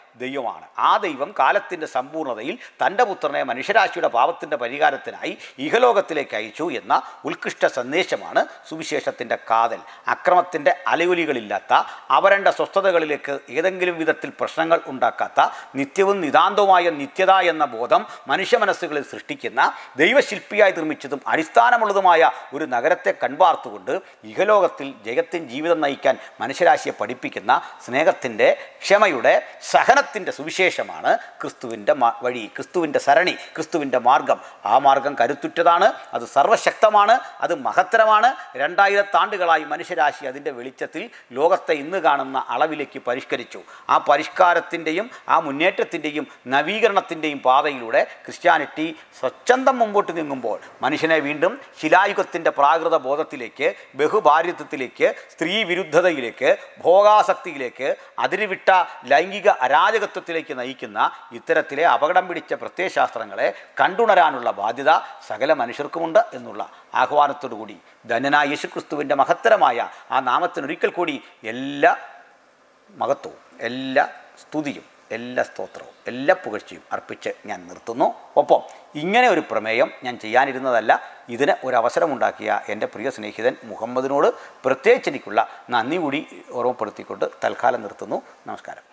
ദൈവമാണ് ആ ദൈവം കാലത്തിൻ്റെ സമ്പൂർണ്ണതയിൽ തൻ്റെ പുത്രനെ മനുഷ്യരാശിയുടെ പാപത്തിൻ്റെ പരിഹാരത്തിനായി ഇഹലോകത്തിലേക്ക് അയച്ചു എന്ന ഉത്കൃഷ്ട സന്ദേശമാണ് സുവിശേഷത്തിൻ്റെ കാതൽ അക്രമത്തിൻ്റെ അലയൊലികളില്ലാത്ത അവരണ്ട സ്വസ്ഥതകളിലേക്ക് ഏതെങ്കിലും വിധത്തിൽ പ്രശ്നങ്ങൾ ഉണ്ടാക്കാത്ത നിത്യവും നിതാന്തവുമായ നിത്യത എന്ന ബോധം മനുഷ്യ മനസ്സുകളിൽ സൃഷ്ടിക്കുന്ന ദൈവശില്പിയായി നിർമ്മിച്ചതും അടിസ്ഥാനമുള്ളതുമായ ഒരു നഗരത്തെ കൺപാർത്തുകൊണ്ട് ഇഹലോകത്തിൽ ജഗത്തിൻ ജീവിതം നയിക്കാൻ മനുഷ്യരാശിയെ പഠിപ്പിക്കുന്ന സ്നേഹത്തിൻ്റെ ക്ഷമയുടെ സഹനത്തിൻ്റെ സുവിശേഷമാണ് ക്രിസ്തുവിൻ്റെ മ- വഴി ക്രിസ്തുവിൻ്റെ സരണി ക്രിസ്തുവിൻ്റെ മാർഗം ആ മാർഗം കരുത്തുറ്റതാണ് അത് സർവശക്തമാണ് അത് മഹത്തരമാണ് രണ്ടായിരത്താണ്ടുകളായി മനുഷ്യരാശി അതിൻ്റെ വെളിച്ചത്തിൽ ലോകത്തെ ഇന്ന് കാണുന്ന അളവിലേക്ക് പരിഷ്കരിച്ചു ആ പരിഷ്കാരത്തിൻ്റെയും ആ മുന്നേറ്റത്തിൻ്റെയും നവീകരണത്തിൻ്റെയും പാതയിലൂടെ ക്രിസ്ത്യാനിറ്റി സ്വച്ഛന്തം മുമ്പോട്ട് നീങ്ങുമ്പോൾ മനുഷ്യനെ വീണ്ടും ശിലായുഗത്തിൻ്റെ പ്രാകൃത ബോധത്തിലേക്ക് ബഹുഭാര്യത്വത്തിലേക്ക് സ്ത്രീ വിരുദ്ധതയിലേക്ക് ഭോഗാസക്തിയിലേക്ക് അതിരുവിട്ട ലൈംഗിക അരാജകത്വത്തിലേക്ക് നയിക്കുന്ന ഇത്തരത്തിലെ അപകടം പിടിച്ച പ്രത്യയശാസ്ത്രങ്ങളെ കണ്ടുണരാനുള്ള ബാധ്യത സകല മനുഷ്യർക്കുമുണ്ട് എന്നുള്ള ആഹ്വാനത്തോടു കൂടി ധന്യനായ യേശുക്രിസ്തുവിൻ്റെ മഹത്തരമായ ആ നാമത്തിനൊരിക്കൽ കൂടി എല്ലാ മഹത്വവും എല്ലാ സ്തുതിയും എല്ലാ സ്തോത്രവും എല്ലാ പുകഴ്ചയും അർപ്പിച്ച് ഞാൻ നിർത്തുന്നു ഒപ്പം ഇങ്ങനെ ഒരു പ്രമേയം ഞാൻ ചെയ്യാനിരുന്നതല്ല ഇതിന് ഒരു അവസരമുണ്ടാക്കിയ എൻ്റെ പ്രിയ സ്നേഹിതൻ മുഹമ്മദിനോട് പ്രത്യേകിച്ച് എനിക്കുള്ള നന്ദി കൂടി ഓർമ്മപ്പെടുത്തിക്കൊണ്ട് തൽക്കാലം നിർത്തുന്നു നമസ്കാരം